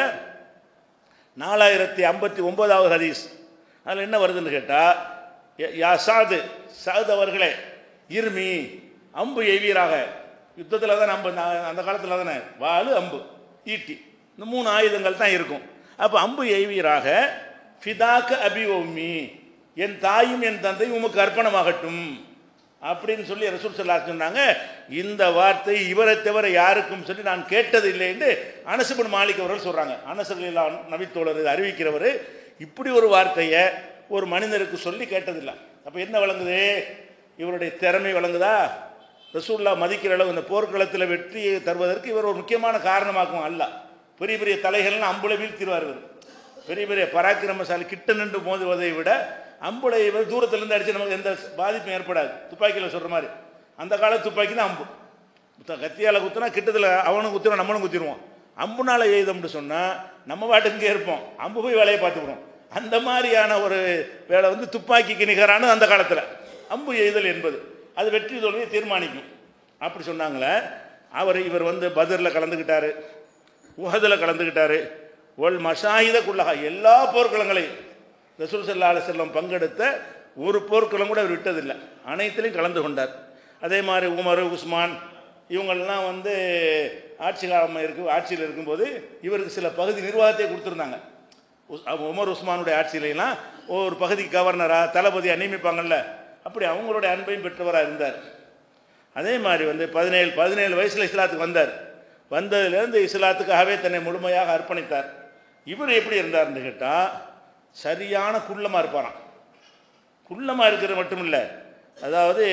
நாலாயிரத்தி ஐம்பத்தி ஒன்பதாவது ஹதீஸ் அதில் என்ன வருதுன்னு கேட்டால் யா சாது சாது அவர்களே இருமி அம்பு எய்வீராக யுத்தத்தில் தான் அம்பு நான் அந்த காலத்தில் தானே வாளு அம்பு ஈட்டி இந்த மூணு ஆயுதங்கள் தான் இருக்கும் அப்போ அம்பு எய்வீராக ஃபிதாக்க அபி உம்மி என் தாயும் என் தந்தையும் உமக்கு அர்ப்பணமாகட்டும் அப்படின்னு சொல்லி ரசூல் சல்லா சொன்னாங்க இந்த வார்த்தை இவரை தவிர யாருக்கும் சொல்லி நான் கேட்டது இல்லை என்று அனசுபின் மாலிக் அவர்கள் சொல்கிறாங்க அனசல்லா நபித்தோழர் இதை அறிவிக்கிறவர் இப்படி ஒரு வார்த்தையை ஒரு மனிதருக்கு சொல்லி கேட்டதில்லை அப்போ என்ன வழங்குது இவருடைய திறமை வழங்குதா ரசூல்லா மதிக்கிற அளவு இந்த போர்க்களத்தில் வெற்றியை தருவதற்கு இவர் ஒரு முக்கியமான காரணமாக்கும் அல்ல பெரிய பெரிய தலைகள்லாம் அம்புல வீழ்த்திடுவார் இவர் பெரிய பெரிய பராக்கிரமசாலி கிட்ட நின்று மோதுவதை விட அம்புலை இவர் தூரத்திலிருந்து அடிச்சு நமக்கு எந்த பாதிப்பும் ஏற்படாது துப்பாக்கியில் சொல்கிற மாதிரி அந்த கால துப்பாக்கி தான் அம்பு குத்த- கத்தியால குத்துனா கிட்டத்தில் அவனும் குத்துறான் நம்மளும் குத்திடுவோம் அம்புனால எய்தம்னு சொன்னால் நம்ம பாட்டுக்கு இங்கே இருப்போம் அம்பு போய் வேலையை பார்த்துக்கிறோம் அந்த மாதிரியான ஒரு வேலை வந்து துப்பாக்கிக்கு நிகரான அந்த காலத்தில் அம்பு எய்தல் என்பது அது வெற்றி தோல்வியை தீர்மானிக்கும் அப்படி சொன்னாங்களே அவர் இவர் வந்து பதரில் கலந்துக்கிட்டாரு உஹதில் கலந்துக்கிட்டாரு ஒல் மஷாயித குல்லஹா எல்லா போர்க்களங்களையும் ரசூல் சல்லா அலுவலம் பங்கெடுத்த ஒரு போர்க்களம் கூட அவர் விட்டதில்லை அனைத்திலையும் கலந்து கொண்டார் அதே மாதிரி உமர் உஸ்மான் இவங்கெல்லாம் வந்து ஆட்சி காலம் இருக்கு ஆட்சியில் இருக்கும்போது இவருக்கு சில பகுதி நிர்வாகத்தை கொடுத்துருந்தாங்க உஸ்- அப்ப உமர் உஸ்மானுடைய ஆட்சியிலாம் ஒரு பகுதிக்கு கவர்னரா தளபதியாக நியமிப்பாங்கல்ல அப்படி அவங்களுடைய அன்பையும் பெற்றவராக இருந்தார் அதே மாதிரி வந்து பதினேழு பதினேழு வயசில் இஸ்லாத்துக்கு வந்தார் வந்ததுலேருந்து இஸ்லாத்துக்காகவே தன்னை முழுமையாக அர்ப்பணித்தார் இவர் எப்படி இருந்தார்னு கேட்டால் சரியான குள்ளமாக இருப்பாராம் குள்ளமாக இருக்கிறது மட்டும் இல்லை அதாவது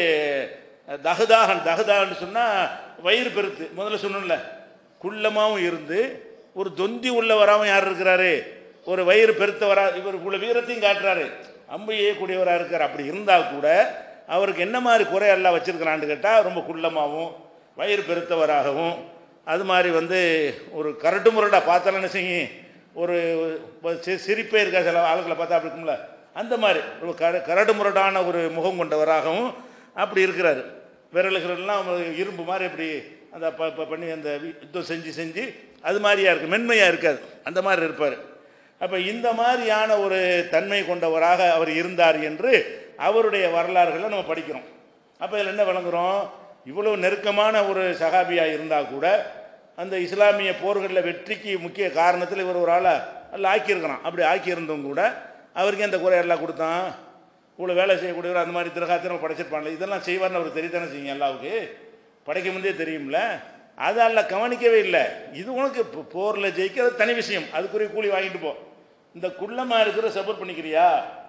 தகுதாகன் தகுதாகன்னு சொன்னால் வயிறு பெருத்து முதல்ல சொன்னோம்ல குள்ளமாகவும் இருந்து ஒரு தொந்தி உள்ளவராகவும் யார் இருக்கிறாரு ஒரு வயிறு பெருத்தவரா இவர் இவ்வளோ வீரத்தையும் காட்டுறாரு அம்பு ஏயக்கூடியவராக இருக்கார் அப்படி இருந்தால் கூட அவருக்கு என்ன மாதிரி குறை எல்லாம் வச்சிருக்கிறான்னு கேட்டால் ரொம்ப குள்ளமாகவும் வயிறு பெருத்தவராகவும் அது மாதிரி வந்து ஒரு கரட்டு முரடாக பார்த்தாலும் என்ன செய்யும் ஒரு சி- சிரிப்பே இருக்கா சில ஆளுகளை பார்த்தா அப்படி இருக்கும்ல அந்த மாதிரி ஒரு கர கரடு முரடான ஒரு முகம் கொண்டவராகவும் அப்படி இருக்கிறாரு விரல்களெல்லாம் இரும்பு மாதிரி அப்படி அந்த ப ப- பண்ணி அந்த வி- யுத்தம் செஞ்சு செஞ்சு அது மாதிரியா இருக்கு மென்மையாக இருக்காது அந்த மாதிரி இருப்பார் அப்போ இந்த மாதிரியான ஒரு தன்மை கொண்டவராக அவர் இருந்தார் என்று அவருடைய வரலாறுகளை நம்ம படிக்கிறோம் அப்போ இதில் என்ன விளங்குறோம் இவ்வளவு நெருக்கமான ஒரு சகாபியாக இருந்தால் கூட அந்த இஸ்லாமிய போர்களில் வெற்றிக்கு முக்கிய காரணத்தில் இவர் ஒரு ஆளை அல்ல ஆக்கியிருக்கிறான் அப்படி ஆக்கியிருந்தும் கூட அவருக்கு அந்த குறையெல்லாம் கொடுத்தான் இவ்வளோ வேலை செய்யக்கூடியவர் அந்த மாதிரி திரகாத்திரம் படைச்சிருப்பான்ல இதெல்லாம் செய்வார்னு அவர் தெரியத்தானே செய்யுங்க அல்லாவுக்கு படைக்க முந்தே தெரியும்ல அதை அல்ல கவனிக்கவே இல்லை இது உனக்கு போரில் ஜெயிக்கிறது தனி விஷயம் அதுக்குரிய கூலி வாங்கிட்டு போ இந்த குள்ளமாக இருக்கிற சப்போர்ட் பண்ணிக்கிறியா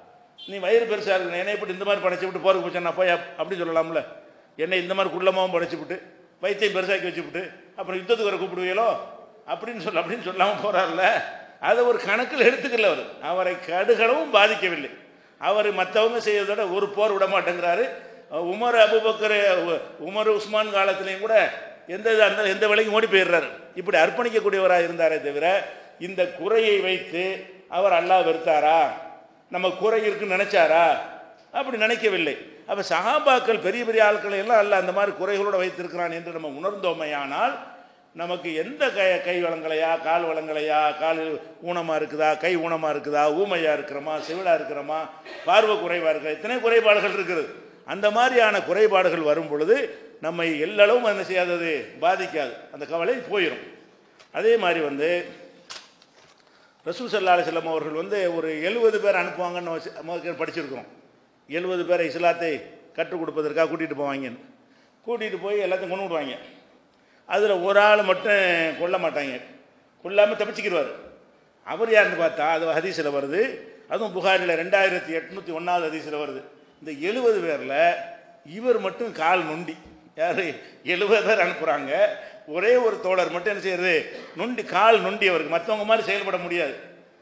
நீ வயிறு பெருசாக இருக்கு என்னை இப்படி இந்த மாதிரி படைச்சு விட்டு போருக்கு போச்சா நான் போய் அப்- அப்படி சொல்லலாம்ல என்னை இந்த மாதிரி குள்ளமாகவும் படைச்சு விட்டு வைத்தியம் பெருசாக்கி வச்சு விட்டு அப்புறம் யுத்தத்துக்கு வர கூப்பிடுவீங்களோ அப்படின்னு சொல்ல அப்படின்னு சொல்லாமல் போகிறார்ல அதை ஒரு கணக்கில் எடுத்துக்கல அவர் அவரை கடுகளவும் பாதிக்கவில்லை அவர் மற்றவங்க செய்யறதோட ஒரு போர் விட மாட்டேங்கிறாரு உமர் அபுபக்கர் உமர் உஸ்மான் காலத்துலேயும் கூட எந்த இதாக இருந்தாலும் எந்த வேலைக்கும் ஓடி போயிடுறாரு இப்படி அர்ப்பணிக்கக்கூடியவராக இருந்தாரே தவிர இந்த குறையை வைத்து அவர் அல்லாஹ் வெறுத்தாரா நம்ம குறை இருக்குன்னு நினைச்சாரா அப்படி நினைக்கவில்லை அப்போ சஹாபாக்கள் பெரிய பெரிய ஆட்களை எல்லாம் அல்ல அந்த மாதிரி குறைகளோடு வைத்திருக்கிறான் என்று நம்ம உணர்ந்தோமையானால் நமக்கு எந்த கை கை வளங்களையா கால் வளங்களையா கால் ஊனமாக இருக்குதா கை ஊனமாக இருக்குதா ஊமையாக இருக்கிறோமா செவிலாக இருக்கிறோமா பார்வை குறைவாக இருக்கிற எத்தனை குறைபாடுகள் இருக்குது அந்த மாதிரியான குறைபாடுகள் வரும் பொழுது நம்மை எல்லளவும் என்ன செய்யாதது பாதிக்காது அந்த கவலை போயிடும் அதே மாதிரி வந்து ரசூல் சல்லா அலிஸ்லாம் அவர்கள் வந்து ஒரு எழுபது பேர் அனுப்புவாங்கன்னு வச்சு- நம்ம படிச்சிருக்கிறோம் எழுபது பேரை இஸ்லாத்தை கற்றுக் கொடுப்பதற்காக கூட்டிகிட்டு போவாங்கன்னு கூட்டிகிட்டு போய் எல்லாத்தையும் கொண்டு விடுவாங்க அதில் ஒரு ஆள் மட்டும் கொல்ல மாட்டாங்க கொல்லாமல் தப்பிச்சுக்கிடுவார் அவர் யாருன்னு பார்த்தா அது ஹதீஸில் வருது அதுவும் புகாரில் ரெண்டாயிரத்தி எட்நூற்றி ஒன்றாவது ஹதீஸில் வருது இந்த எழுபது பேரில் இவர் மட்டும் கால் நொண்டி யார் எழுபது பேர் அனுப்புகிறாங்க ஒரே ஒரு தோழர் மட்டும் என்ன செய்யறது நொண்டி கால் நொண்டி அவருக்கு மற்றவங்க மாதிரி செயல்பட முடியாது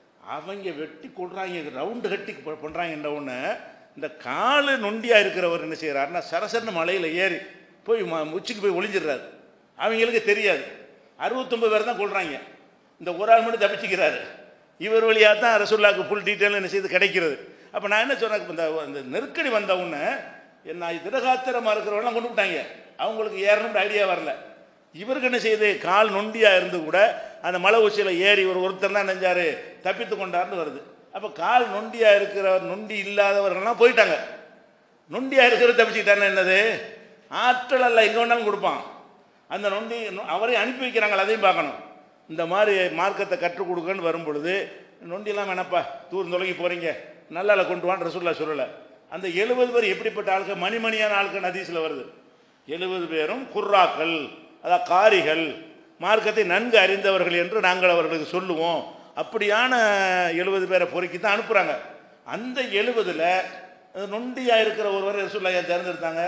அவங்க வெட்டி கொள்றாங்க ரவுண்டு கட்டி ப- பண்றாங்கன்ற உடனே இந்த காலு நொண்டியாக இருக்கிறவர் என்ன செய்கிறாருன்னா சரசரன்னு மலையில் ஏறி போய் ம உச்சிக்கு போய் ஒளிஞ்சிடுறாரு அவங்களுக்கு தெரியாது அறுபத்தொம்பது பேர் தான் கொள்றாங்க இந்த ஒரு ஆள் மட்டும் தப்பிச்சுக்கிறாரு இவர் வழியாக தான் ரசுல்லாவுக்கு ஃபுல் டீட்டெயில் என்ன செய்து கிடைக்கிறது அப்போ நான் என்ன சொன்னேன் இந்த இந்த நெருக்கடி வந்த உடனே என்ன திடகாத்திரமாக இருக்கிறவங்களாம் கொண்டு விட்டாங்க அவங்களுக்கு ஏறணும்னு ஐடியா வரல இவருக்கு என்ன செய்யுது கால் நொண்டியாக இருந்து கூட அந்த மலை உச்சியில் ஏறி ஒரு ஒருத்தர் தான் நெஞ்சாரு தப்பித்து கொண்டார்னு வருது அப்போ கால் நொண்டியாக இருக்கிறவர் நொண்டி இல்லாதவர்கள்லாம் போயிட்டாங்க நொண்டியாக இருக்கிறவர் தப்பிச்சுக்கிட்டாருன்னா என்னது ஆற்றல் அல்ல எங்கே வேணாலும் கொடுப்பான் அந்த நொண்டி அவரை அனுப்பி வைக்கிறாங்களா அதையும் பார்க்கணும் இந்த மாதிரி மார்க்கத்தை கற்றுக் கொடுக்கன்னு வரும் பொழுது நொண்டிலாம் வேணப்பா தூர் தொலைகி போகிறீங்க நல்லால கொண்டு வான்னு ரசூல்லா சொல்லலை அந்த எழுபது பேர் எப்படிப்பட்ட ஆட்கள் மணிமணியான ஆட்கள் நதீஸில் வருது எழுபது பேரும் குர்ராக்கள் அதாவது காரிகள் மார்க்கத்தை நன்கு அறிந்தவர்கள் என்று நாங்கள் அவர்களுக்கு சொல்லுவோம் அப்படியான எழுபது பேரை பொறுக்கி தான் அனுப்புகிறாங்க அந்த எழுபதில் நொண்டியாக இருக்கிற ஒருவர் ரசூல்லா ஏன் தேர்ந்தெடுத்தாங்க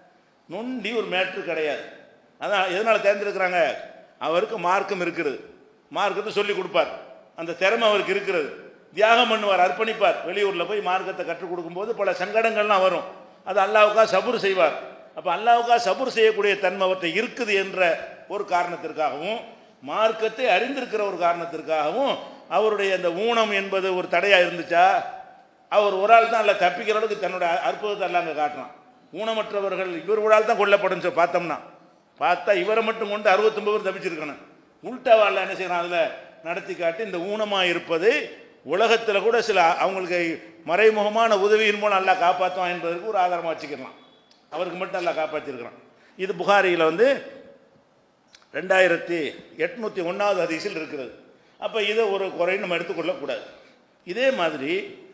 நொண்டி ஒரு மேட்ரு கிடையாது அதான் எதனால் தேர்ந்தெடுக்கிறாங்க அவருக்கு மார்க்கம் இருக்கிறது மார்க்கத்தை சொல்லி கொடுப்பார் அந்த திறமை அவருக்கு இருக்கிறது தியாகம் பண்ணுவார் அர்ப்பணிப்பார் வெளியூரில் போய் மார்க்கத்தை கற்றுக் கொடுக்கும்போது பல சங்கடங்கள்லாம் வரும் அது அல்லாவுக்கா சபுர் செய்வார் அப்போ அல்லாவுக்கா சபுர் செய்யக்கூடிய தன்மை அவர்கிட்ட இருக்குது என்ற ஒரு காரணத்திற்காகவும் மார்க்கத்தை அறிந்திருக்கிற ஒரு காரணத்திற்காகவும் அவருடைய அந்த ஊனம் என்பது ஒரு தடையாக இருந்துச்சா அவர் ஒரு ஆள் தான் அல்ல தப்பிக்கிற அளவுக்கு தன்னோட அற்புதத்தை எல்லாம் அங்கே காட்டுறான் ஊனமற்றவர்கள் இவர் ஒரு ஆள் தான் கொல்லப்படும் சொல்லி பார்த்தோம்னா பார்த்தா இவரை மட்டும் கொண்டு அறுபத்தொம்பது பேர் தப்பிச்சிருக்கணும் உள்டாவா அல்ல என்ன செய்யறான் அதில் நடத்தி காட்டி இந்த ஊனமாக இருப்பது உலகத்தில் கூட சில அவங்களுக்கு மறைமுகமான உதவியின் மூலம் நல்லா காப்பாற்றுவான் என்பதற்கு ஒரு ஆதாரமாக வச்சுக்கலாம் அவருக்கு மட்டும் நல்லா காப்பாற்றிருக்கிறான் இது புகாரியில் வந்து ரெண்டாயிரத்தி எட்நூற்றி ஒன்றாவது ஹதீஸில் இருக்கிறது அப்போ இதை ஒரு குறை நம்ம எடுத்துக்கொள்ளக்கூடாது இதே மாதிரி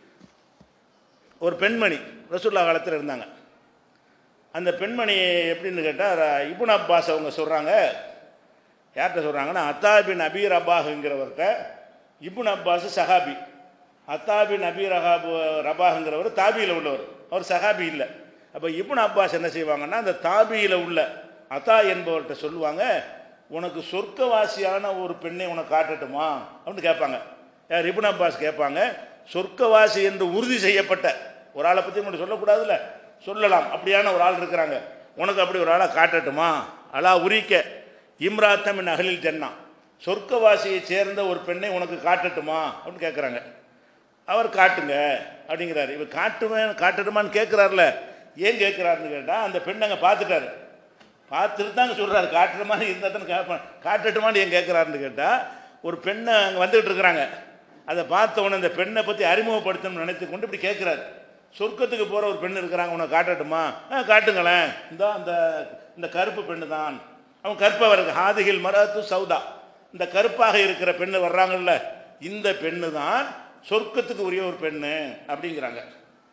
ஒரு பெண்மணி ரசூல்லா காலத்தில் இருந்தாங்க அந்த பெண்மணி எப்படின்னு கேட்டால் இபுன் அப்பாஸ் அவங்க சொல்கிறாங்க யார்கிட்ட சொல்கிறாங்கன்னா அத்தாபின் அபீர் அபாஹுங்கிறவர்கிட்ட இபுன் அப்பாஸ் சஹாபி அத்தாபின் அபீர் அஹாபு ரபாஹுங்கிறவர் தாபியில் உள்ளவர் அவர் சஹாபி இல்லை அப்போ இபுன் அப்பாஸ் என்ன செய்வாங்கன்னா அந்த தாபியில் உள்ள அத்தா என்பவர்கிட்ட சொல்லுவாங்க உனக்கு சொர்க்கவாசியான ஒரு பெண்ணை உனக்கு காட்டட்டுமா அப்படின்னு கேட்பாங்க யார் இபுன் அப்பாஸ் கேட்பாங்க சொர்க்கவாசி என்று உறுதி செய்யப்பட்ட ஒரு ஆளை பற்றி மட்டும் சொல்லக்கூடாதுல்ல சொல்லலாம் அப்படியான ஒரு ஆள் இருக்கிறாங்க உனக்கு அப்படி ஒரு ஆளை காட்டட்டுமா அலா உரிக்க இம்ராத்தமின் அகலில் ஜன்னா சொர்க்கவாசியை சேர்ந்த ஒரு பெண்ணை உனக்கு காட்டட்டுமா அப்படின்னு கேட்குறாங்க அவர் காட்டுங்க அப்படிங்கிறாரு இவர் காட்டுவேன் காட்டட்டுமான்னு கேட்குறாருல ஏன் கேட்குறாருன்னு கேட்டால் அந்த பெண்ணை அங்கே பார்த்துட்டாரு பார்த்துட்டு தாங்க சொல்கிறாரு காட்டுற மாதிரி இருந்தால் தானே கேட்பேன் காட்டட்டுமான்னு ஏன் கேட்குறாருன்னு கேட்டால் ஒரு பெண்ணை அங்கே வந்துகிட்டு இருக்கிறாங்க அதை பார்த்த உடனே அந்த பெண்ணை பற்றி அறிமுகப்படுத்தணும்னு நினைத்து கொண்டு இப்படி கேட்குறாரு சொர்க்கத்துக்கு போகிற ஒரு பெண் இருக்கிறாங்க உன்னை காட்டட்டுமா ஆ காட்டுங்களேன் இந்த அந்த இந்த கருப்பு பெண்ணு தான் அவன் கருப்பாக இருக்கு ஹாதிகில் மரத்து சௌதா இந்த கருப்பாக இருக்கிற பெண்ணு வர்றாங்கல்ல இந்த பெண்ணு தான் சொர்க்கத்துக்கு உரிய ஒரு பெண்ணு அப்படிங்கிறாங்க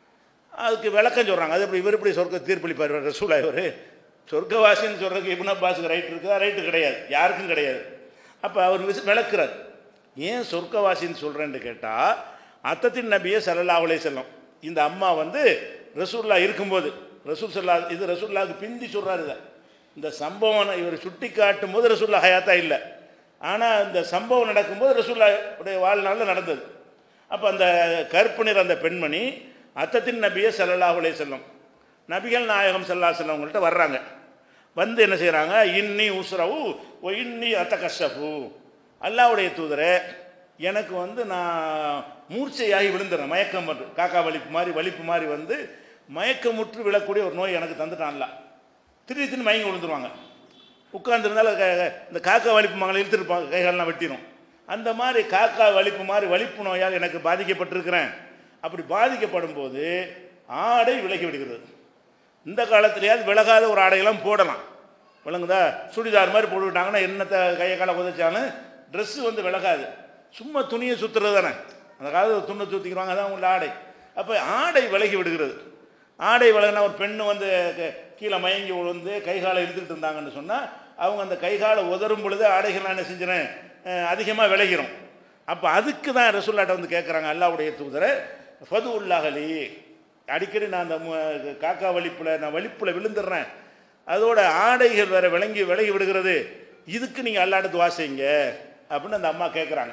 அதுக்கு விளக்கம் சொல்கிறாங்க அது இப்படி இவர் இப்படி சொர்க்க தீர்ப்பளிப்பார் ரசூலா இவர் சொர்க்கவாசின்னு சொல்கிறதுக்கு இபுன் அப்பாஸுக்கு ரைட் இருக்குதா ரைட்டு கிடையாது யாருக்கும் கிடையாது அப்போ அவர் விச- விளக்குறார் ஏன் சொர்க்கவாசின்னு சொல்கிறேன்னு கேட்டால் அத்தத்தின் நபியை சல்லல்லாஹு அலைஹி செல்லம் இந்த அம்மா வந்து ரசூல்லா இருக்கும்போது ரசூல் சல்லா இது ரசூல்லாவுக்கு பிந்தி சொல்கிறாரு இதை இந்த சம்பவம் இவர் சுட்டி காட்டும் போது ரசூல்லா ஹயாத்தா இல்லை ஆனால் இந்த சம்பவம் நடக்கும்போது ரசூல்லா உடைய வாழ்நாளில் நடந்தது அப்போ அந்த கருப்பு நிற அந்த பெண்மணி அத்தத்தின் நபியை சல்லல்லாஹு அலைஹி செல்லம் நபிகள் நாயகம் சல்லா செல்லவங்கள்ட்ட வர்றாங்க வந்து என்ன செய்கிறாங்க இன்னி உஸ்ரவு ஒ இன்னி அத்த கஷ்டஃபு அல்லாவுடைய தூதரே எனக்கு வந்து நான் மூர்ச்சையாகி விழுந்துடுறேன் மயக்கம் வந்து காக்கா வலிப்பு மாதிரி வலிப்பு மாதிரி வந்து மயக்கமுற்று விழக்கூடிய ஒரு நோய் எனக்கு தந்துட்டான்ல திடீர் திடீர்னு மயங்கி விழுந்துருவாங்க உட்கார்ந்துருந்தாலும் க- இந்த காக்கா வலிப்பு மகளை இழுத்துருப்பாங்க கைகாலெலாம் வெட்டிடும் அந்த மாதிரி காக்கா வலிப்பு மாதிரி வலிப்பு நோயால் எனக்கு பாதிக்கப்பட்டிருக்கிறேன் அப்படி பாதிக்கப்படும் போது ஆடை விலகி விடுகிறது இந்த காலத்துலையாவது விலகாத ஒரு ஆடையெல்லாம் போடலாம் விளங்குதா சுடிதார் மாதிரி போட்டுக்கிட்டாங்கன்னா என்னத்தை கையை காலை உதச்சாலும் ட்ரெஸ்ஸு வந்து விலகாது சும்மா துணியை சுற்றுறது தானே அந்த காலத்தில் துணி சுற்றிக்கிறாங்க அதான் உள்ள ஆடை அப்போ ஆடை விலகி விடுகிறது ஆடை விலகினா ஒரு பெண்ணு வந்து க- கீழே மயங்கி விழுந்து கைகாலை இழுத்துக்கிட்டு இருந்தாங்கன்னு சொன்னால் அவங்க அந்த கைகாலை உதறும் பொழுது ஆடைகள் நான் என்ன செஞ்சிடறேன் அதிகமாக விலகிரும் அப்போ அதுக்கு தான் ரசூல்லாட்ட வந்து கேட்குறாங்க அல்லாவுடைய தூதரை ஃபது உல்லாகலி அடிக்கடி நான் அந்த மு- காக்கா வலிப்பில் நான் வலிப்பில் விழுந்துடுறேன் அதோட ஆடைகள் வேற விளங்கி விலகி விடுகிறது இதுக்கு நீங்கள் அல்லாட்ட துவா செய்யுங்க அப்படின்னு அந்த அம்மா கேட்குறாங்க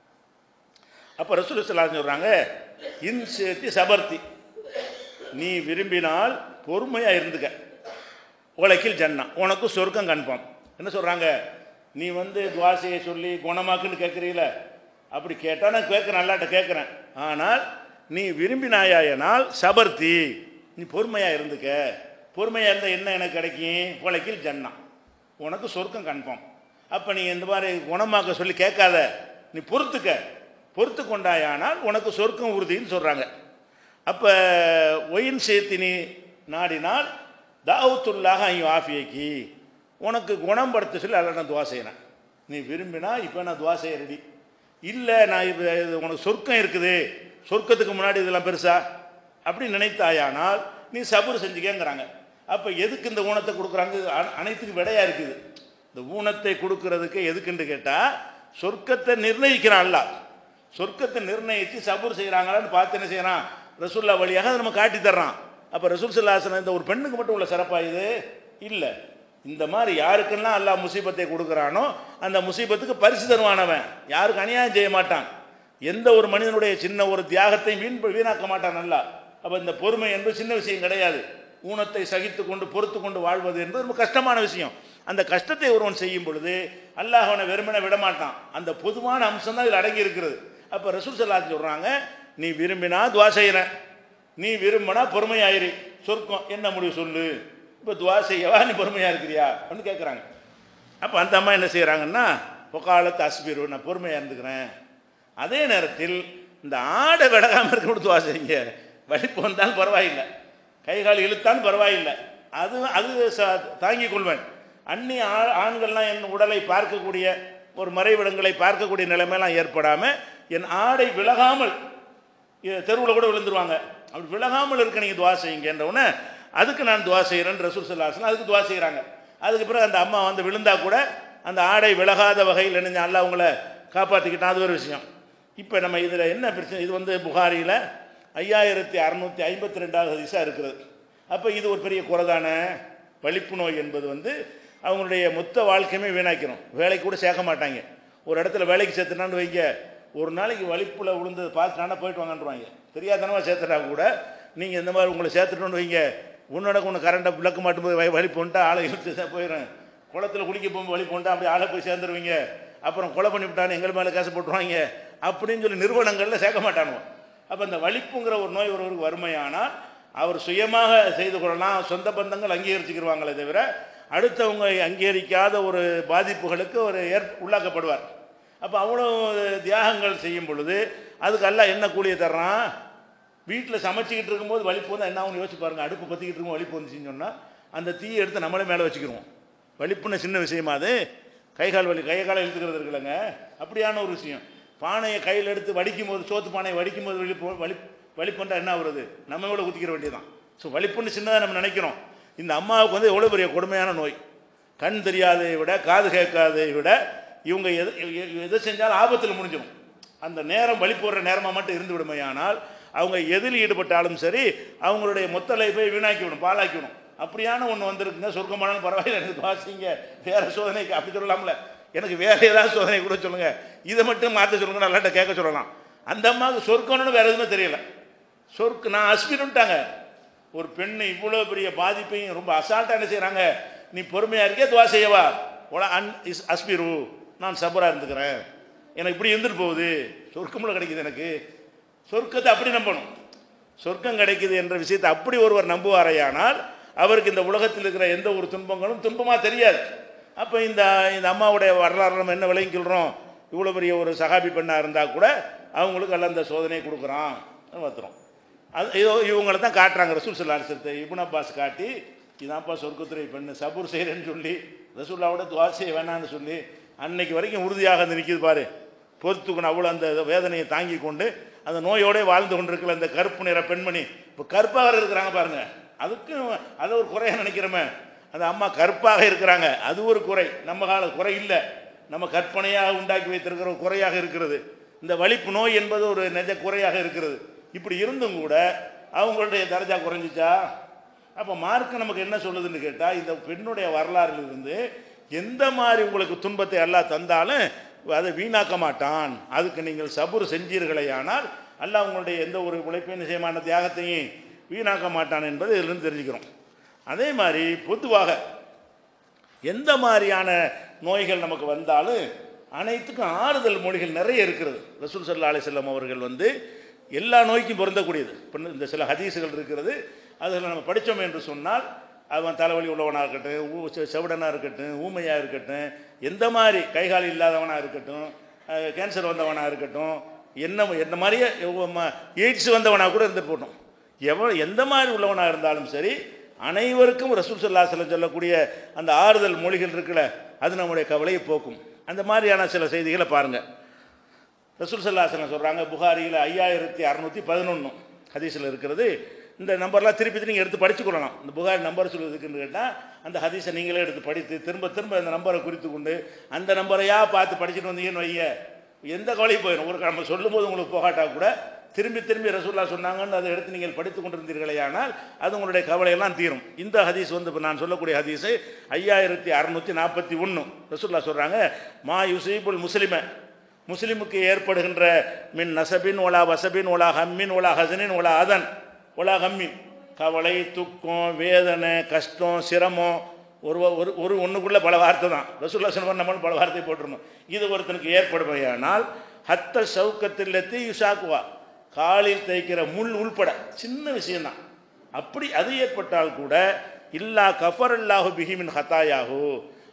அப்போ ரசூல் சொல்லான்னு சொல்கிறாங்க இன் சேர்த்தி சபர்த்தி நீ விரும்பினால் பொறுமையாக இருந்துக்க உலகில் ஜன்னா உனக்கு சொர்க்கம் கன்ஃபார்ம் என்ன சொல்கிறாங்க நீ வந்து துவாசையை சொல்லி குணமாக்குன்னு கேட்குறீல அப்படி கேட்டால் நான் கேட்குறேன் அல்லாட்ட கேட்குறேன் ஆனால் நீ விரும்பினாயாயனால் சபர்த்தி நீ பொறுமையாக இருந்துக்க பொறுமையாக இருந்தால் என்ன எனக்கு கிடைக்கும் உலகில் ஜன்னா உனக்கு சொர்க்கம் கன்ஃபார்ம் அப்போ நீ இந்த மாதிரி குணமாக்க சொல்லி கேட்காத நீ பொறுத்துக்க பொறுத்து கொண்டாயானால் உனக்கு சொர்க்கம் உறுதின்னு சொல்கிறாங்க அப்போ ஒயின் சேர்த்து நீ நாடினால் தாவத்துள்ளாக ஐயோ ஆஃபியக்கி உனக்கு குணப்படுத்த சொல்லி அல்ல நான் துவா செய்கிறேன் நீ விரும்பினா இப்போ நான் துவா செய்ய ரெடி இல்லை நான் இப்போ இது உனக்கு சொர்க்கம் இருக்குது சொர்க்கத்துக்கு முன்னாடி இதெல்லாம் பெருசா அப்படி நினைத்தாயானால் நீ சபுர் செஞ்சுக்கேங்கிறாங்க அப்போ எதுக்கு இந்த ஊனத்தை கொடுக்குறாங்க இது அன- அனைத்துக்கும் விடையாக இருக்குது இந்த ஊனத்தை கொடுக்கறதுக்கு எதுக்குன்னு கேட்டால் சொர்க்கத்தை நிர்ணயிக்கிறான் அல்லாஹ் சொர்க்கத்தை நிர்ணயித்து சபூர் செய்கிறாங்களான்னு பார்த்து என்ன செய்கிறான் ரசூல்லா வழியாக அதை நம்ம காட்டி தர்றான் அப்போ ரசூல் சல்லாசனம் இந்த ஒரு பெண்ணுக்கு மட்டும் உள்ள சிறப்பா இது இல்லை இந்த மாதிரி யாருக்கெல்லாம் அல்லாஹ் முசீபத்தை கொடுக்குறானோ அந்த முசீபத்துக்கு பரிசு தருவானவன் யாருக்கு அநியாயம் செய்ய மாட்டான் எந்த ஒரு மனிதனுடைய சின்ன ஒரு தியாகத்தையும் வீண் வீணாக்க மாட்டான் நல்லா அப்போ இந்த பொறுமை என்பது சின்ன விஷயம் கிடையாது ஊனத்தை சகித்து கொண்டு பொறுத்து கொண்டு வாழ்வது என்பது ரொம்ப கஷ்டமான விஷயம் அந்த கஷ்டத்தை ஒருவன் செய்யும் பொழுது அல்லாஹ் அவனை வெறுமனை விடமாட்டான் அந்த பொதுவான அம்சம் தான் இதில் அடங்கி இருக்கிறது அப்போ ரசூல் சல்லாஹ் சொல்கிறாங்க நீ விரும்பினா துவா செய்கிறேன் நீ விரும்பினா பொறுமையாயிரு சொர்க்கம் என்ன முடிவு சொல்லு இப்போ துவா செய்யவா நீ பொறுமையாக இருக்கிறியா அப்படின்னு கேட்குறாங்க அப்போ அந்த அம்மா என்ன செய்கிறாங்கன்னா பொக்காலத்து அஸ்பிரு நான் பொறுமையாக இருந்துக்கிறேன் அதே நேரத்தில் இந்த ஆடை விலகாமல் இருக்க துவா செய்யுங்க வலிப்பு வந்தாலும் பரவாயில்லை கை கால் இழுத்தாலும் பரவாயில்லை அது அது ச- தாங்கிக் கொள்வேன் அந்நிய ஆ- ஆண்கள்லாம் என் உடலை பார்க்கக்கூடிய ஒரு மறைவிடங்களை பார்க்கக்கூடிய நிலைமையெல்லாம் ஏற்படாமல் என் ஆடை விலகாமல் தெருவில் கூட விழுந்துருவாங்க அப்படி விலகாமல் இருக்க நீங்கள் துவா செய்யுங்கன்ற உடனே அதுக்கு நான் துவா செய்கிறேன் ரசூல் சல்லாஹன் அதுக்கு துவா செய்கிறாங்க அதுக்கு பிறகு அந்த அம்மா வந்து விழுந்தா கூட அந்த ஆடை விலகாத வகையில் நினைஞ்ச அல்ல அவங்கள காப்பாற்றிக்கிட்டான் அது ஒரு விஷயம் இப்போ நம்ம இதில் என்ன பிரச்சனை இது வந்து புகாரியில் ஐயாயிரத்தி அறநூற்றி ஐம்பத்தி ரெண்டாவது ஹதீஸாக இருக்கிறது அப்போ இது ஒரு பெரிய குறை தானே வலிப்பு நோய் என்பது வந்து அவங்களுடைய மொத்த வாழ்க்கையுமே வீணாக்கிறோம் வேலைக்கு கூட சேர்க்க மாட்டாங்க ஒரு இடத்துல வேலைக்கு சேர்த்துனான்னு வைங்க ஒரு நாளைக்கு வலிப்புல விழுந்தது பார்த்துட்டானா போயிட்டு வாங்கன்றுவாங்க தெரியாதனமா சேர்த்துட்டா கூட நீங்கள் இந்த மாதிரி உங்களை சேர்த்துட்டோன்னு வைங்க உன்னோட ஒன்று கரண்டை விளக்க மாட்டும் போது வலி போன்ட்டா ஆளை இழுத்து போயிடும் குளத்தில் குளிக்க போகும்போது வலி போன்ட்டா அப்படி ஆளை போய் சேர்ந்துருவீங்க அப்புறம் கொலை பண்ணி விட்டான்னு எங்கள் மேலே காசு போட்டுருவாங்க அப்படின்னு சொல்லி நிறுவனங்களில் சேர்க்க மாட்டானுவோ அப்போ இந்த வலிப்புங்கிற ஒரு நோய் ஒருவருக்கு வறுமையானால் அவர் சுயமாக செய்து கொள்ளலாம் சொந்த பந்தங்கள் அங்கீகரிச்சுக்கிடுவாங்களே தவிர அடுத்தவங்க அங்கீகரிக்காத ஒரு பாதிப்புகளுக்கு ஒரு ஏற் உள்ளாக்கப்படுவார் அப்போ அவ்வளோ தியாகங்கள் செய்யும் பொழுது அதுக்கு எல்லாம் என்ன கூலியை தர்றான் வீட்டில் சமைச்சிக்கிட்டு இருக்கும்போது வலிப்பு வந்து என்ன ஆகும்னு யோசிச்சு பாருங்க அடுப்பு பற்றிக்கிட்டு இருக்கும் வலிப்பு வந்துச்சுன்னு சொன்னால் அந்த தீயை எடுத்து நம்மளே மேலே வச்சுக்கிருவோம் வலிப்புன்னு சின்ன விஷயமா அது கை கால் வலி கை காலை இழுத்துக்கிறது இருக்குல்லங்க அப்படியான ஒரு விஷயம் பானையை கையில் எடுத்து வடிக்கும் போது சோத்து பானையை வடிக்கும் போது வலி வலி வலிப்புன்றா என்ன வருது நம்ம கூட ஊற்றிக்கிற வேண்டியதுதான் ஸோ வலிப்புன்னு சின்னதாக நம்ம நினைக்கிறோம் இந்த அம்மாவுக்கு வந்து எவ்வளோ பெரிய கொடுமையான நோய் கண் தெரியாததை விட காது கேட்காததை விட இவங்க எது எ- எதை செஞ்சாலும் ஆபத்தில் முடிஞ்சிடும் அந்த நேரம் வழி போடுற நேரமாக மட்டும் இருந்து விடுமையானால் அவங்க எதில் ஈடுபட்டாலும் சரி அவங்களுடைய மொத்த லைஃபை வீணாக்கி விடும் பாழாக்கி விடும் அப்படியான ஒன்று வந்திருக்குங்க சொர்க்கமானாலும் பரவாயில்ல எனக்கு வாசிங்க வேற சோதனைக்கு அப்படி சொல்லலாம்ல எனக்கு வேற ஏதாவது சோதனை கூட சொல்லுங்க இதை மட்டும் மாற்ற சொல்லுங்க நல்லாட்ட கேட்க சொல்லலாம் அந்த அம்மாவுக்கு சொர்க்கம்னு வேற எதுவுமே தெரியல சொர்க்கு நான் அஸ்பின்ட்டாங்க ஒரு பெண் இவ்வளோ பெரிய பாதிப்பையும் ரொம்ப அசால்ட்டாக என்ன செய்கிறாங்க நீ பொறுமையாக இருக்கே துவா செய்யவா உல அன் இஸ் அஸ்பிரு நான் சபராக இருந்துக்கிறேன் எனக்கு இப்படி இருந்துட்டு போகுது சொர்க்கமுள்ள கிடைக்குது எனக்கு சொர்க்கத்தை அப்படி நம்பணும் சொர்க்கம் கிடைக்குது என்ற விஷயத்தை அப்படி ஒருவர் நம்புவாரையானால் அவருக்கு இந்த உலகத்தில் இருக்கிற எந்த ஒரு துன்பங்களும் துன்பமாக தெரியாது அப்போ இந்த இந்த அம்மாவுடைய வரலாறு நம்ம என்ன விளங்கிக்கிறோம் இவ்வளோ பெரிய ஒரு சகாபி பெண்ணாக இருந்தால் கூட அவங்களுக்கு எல்லாம் இந்த சோதனையை கொடுக்குறான் பார்த்துறோம் அது இதோ இவங்களை தான் காட்டுறாங்க ரசூல் சல்லா அலிசத்தை இபுன் அப்பாஸ் காட்டி இதான்ப்பா சொர்க்கத்துறை பெண்ணு சபூர் செய்கிறேன்னு சொல்லி ரசூல்லாவோட துவா செய்ய வேணான்னு சொல்லி அன்னைக்கு வரைக்கும் உறுதியாக வந்து நிற்கிது பாரு பொறுத்துக்கணும் அவ்வளோ அந்த வேதனையை தாங்கி கொண்டு அந்த நோயோட வாழ்ந்து கொண்டிருக்கல அந்த கருப்பு நிற பெண்மணி இப்போ கருப்பாக இருக்கிறாங்க பாருங்க அதுக்கு அதை ஒரு குறையாக நினைக்கிறோமே அந்த அம்மா கருப்பாக இருக்கிறாங்க அது ஒரு குறை நம்ம கால குறை இல்லை நம்ம கற்பனையாக உண்டாக்கி வைத்திருக்கிற ஒரு குறையாக இருக்கிறது இந்த வலிப்பு நோய் என்பது ஒரு நிஜ குறையாக இருக்கிறது இப்படி இருந்தும் கூட அவங்களுடைய தரஜா குறைஞ்சிச்சா அப்போ மார்க் நமக்கு என்ன சொல்லுதுன்னு கேட்டால் இந்த பெண்ணுடைய வரலாறிலிருந்து எந்த மாதிரி உங்களுக்கு துன்பத்தை எல்லாம் தந்தாலும் அதை வீணாக்க மாட்டான் அதுக்கு நீங்கள் சபுர் செஞ்சீர்களேயானால் அல்லாஹ் உங்களுடைய எந்த ஒரு உழைப்பையும் நிச்சயமான தியாகத்தையும் வீணாக்க மாட்டான் என்பதை இதிலிருந்து தெரிஞ்சுக்கிறோம் அதே மாதிரி பொதுவாக எந்த மாதிரியான நோய்கள் நமக்கு வந்தாலும் அனைத்துக்கும் ஆறுதல் மொழிகள் நிறைய இருக்கிறது ரசூல் சல்லா அலிசல்லாம் அவர்கள் வந்து எல்லா நோய்க்கும் பொருந்தக்கூடியது இப்போ இந்த சில ஹதீஸுகள் இருக்கிறது அதில் நம்ம படித்தோம் என்று சொன்னால் அவன் தலைவலி உள்ளவனாக இருக்கட்டும் ஊ செ- செவிடனாக இருக்கட்டும் ஊமையாக இருக்கட்டும் எந்த மாதிரி கைகால் இல்லாதவனாக இருக்கட்டும் அஹ், கேன்சர் வந்தவனாக இருக்கட்டும் என்ன என்ன மாதிரியே எய்ட்ஸ் வந்தவனாக கூட இருந்து போட்டோம் எவ்வளோ எந்த மாதிரி உள்ளவனாக இருந்தாலும் சரி அனைவருக்கும் ரசூல் சல்லாஹலம் சொல்லக்கூடிய அந்த ஆறுதல் மொழிகள் இருக்குல்ல அது நம்முடைய கவலையை போக்கும் அந்த மாதிரியான சில செய்திகளை பாருங்கள் ரசூல் சல்லாஹலம் சொல்கிறாங்க புகாரியில் ஐயாயிரத்தி அறநூற்றி பதினொன்று ஹதீஸில் இருக்கிறது இந்த நம்பர்லாம் திருப்பி திருப்பி நீங்கள் எடுத்து படிச்சுக்கொள்ளலாம் இந்த புகாரி நம்பர் சொல்லுறதுக்குன்னு கேட்டால் அந்த ஹதீஸை நீங்களே எடுத்து படித்து திரும்ப திரும்ப அந்த நம்பரை குறித்து கொண்டு அந்த நம்பரையா பார்த்து படிச்சுட்டு வந்தீங்கன்னு வைங்க எந்த கவலையும் போயிடும் ஒரு நம்ம சொல்லும்போது உங்களுக்கு போகாட்டா கூட திரும்பி திரும்பி ரசூல்லா சொன்னாங்கன்னு அதை எடுத்து நீங்கள் படித்து கொண்டிருந்தீர்களே ஆனால் அது உங்களுடைய கவலையெல்லாம் தீரும் இந்த ஹதீஸ் வந்து இப்போ நான் சொல்லக்கூடிய ஹதீஸு ஐயாயிரத்தி அறநூற்றி நாற்பத்தி ஒன்று ரசூல்லா சொல்கிறாங்க மா யுசீபுல் முஸ்லிமை முஸ்லிமுக்கு ஏற்படுகின்ற மின் நசபின் ஒலா வசபின் ஒலா ஹம்மின் ஒலா ஹசனின் ஒலா அதன் ஒலா ஹம்மின் கவலை துக்கம் வேதனை கஷ்டம் சிரமம் ஒரு ஒரு ஒரு ஒன்றுக்குள்ளே பல வார்த்தை தான் ரசூல்லா சொல்லுவார் நம்மளும் பல வார்த்தை போட்டுருணும் இது ஒருத்தனுக்கு ஏற்படுமையானால் ஹத்த சவுக்கத்தில் எத்தி யுசாக்குவா காலில் தைக்கிற முள் உள்பட சின்ன விஷயம்தான் அப்படி அது ஏற்பட்டால் கூட இல்லா கஃபர் அல்லாஹு பிஹிமின் ஹத்தாயாகு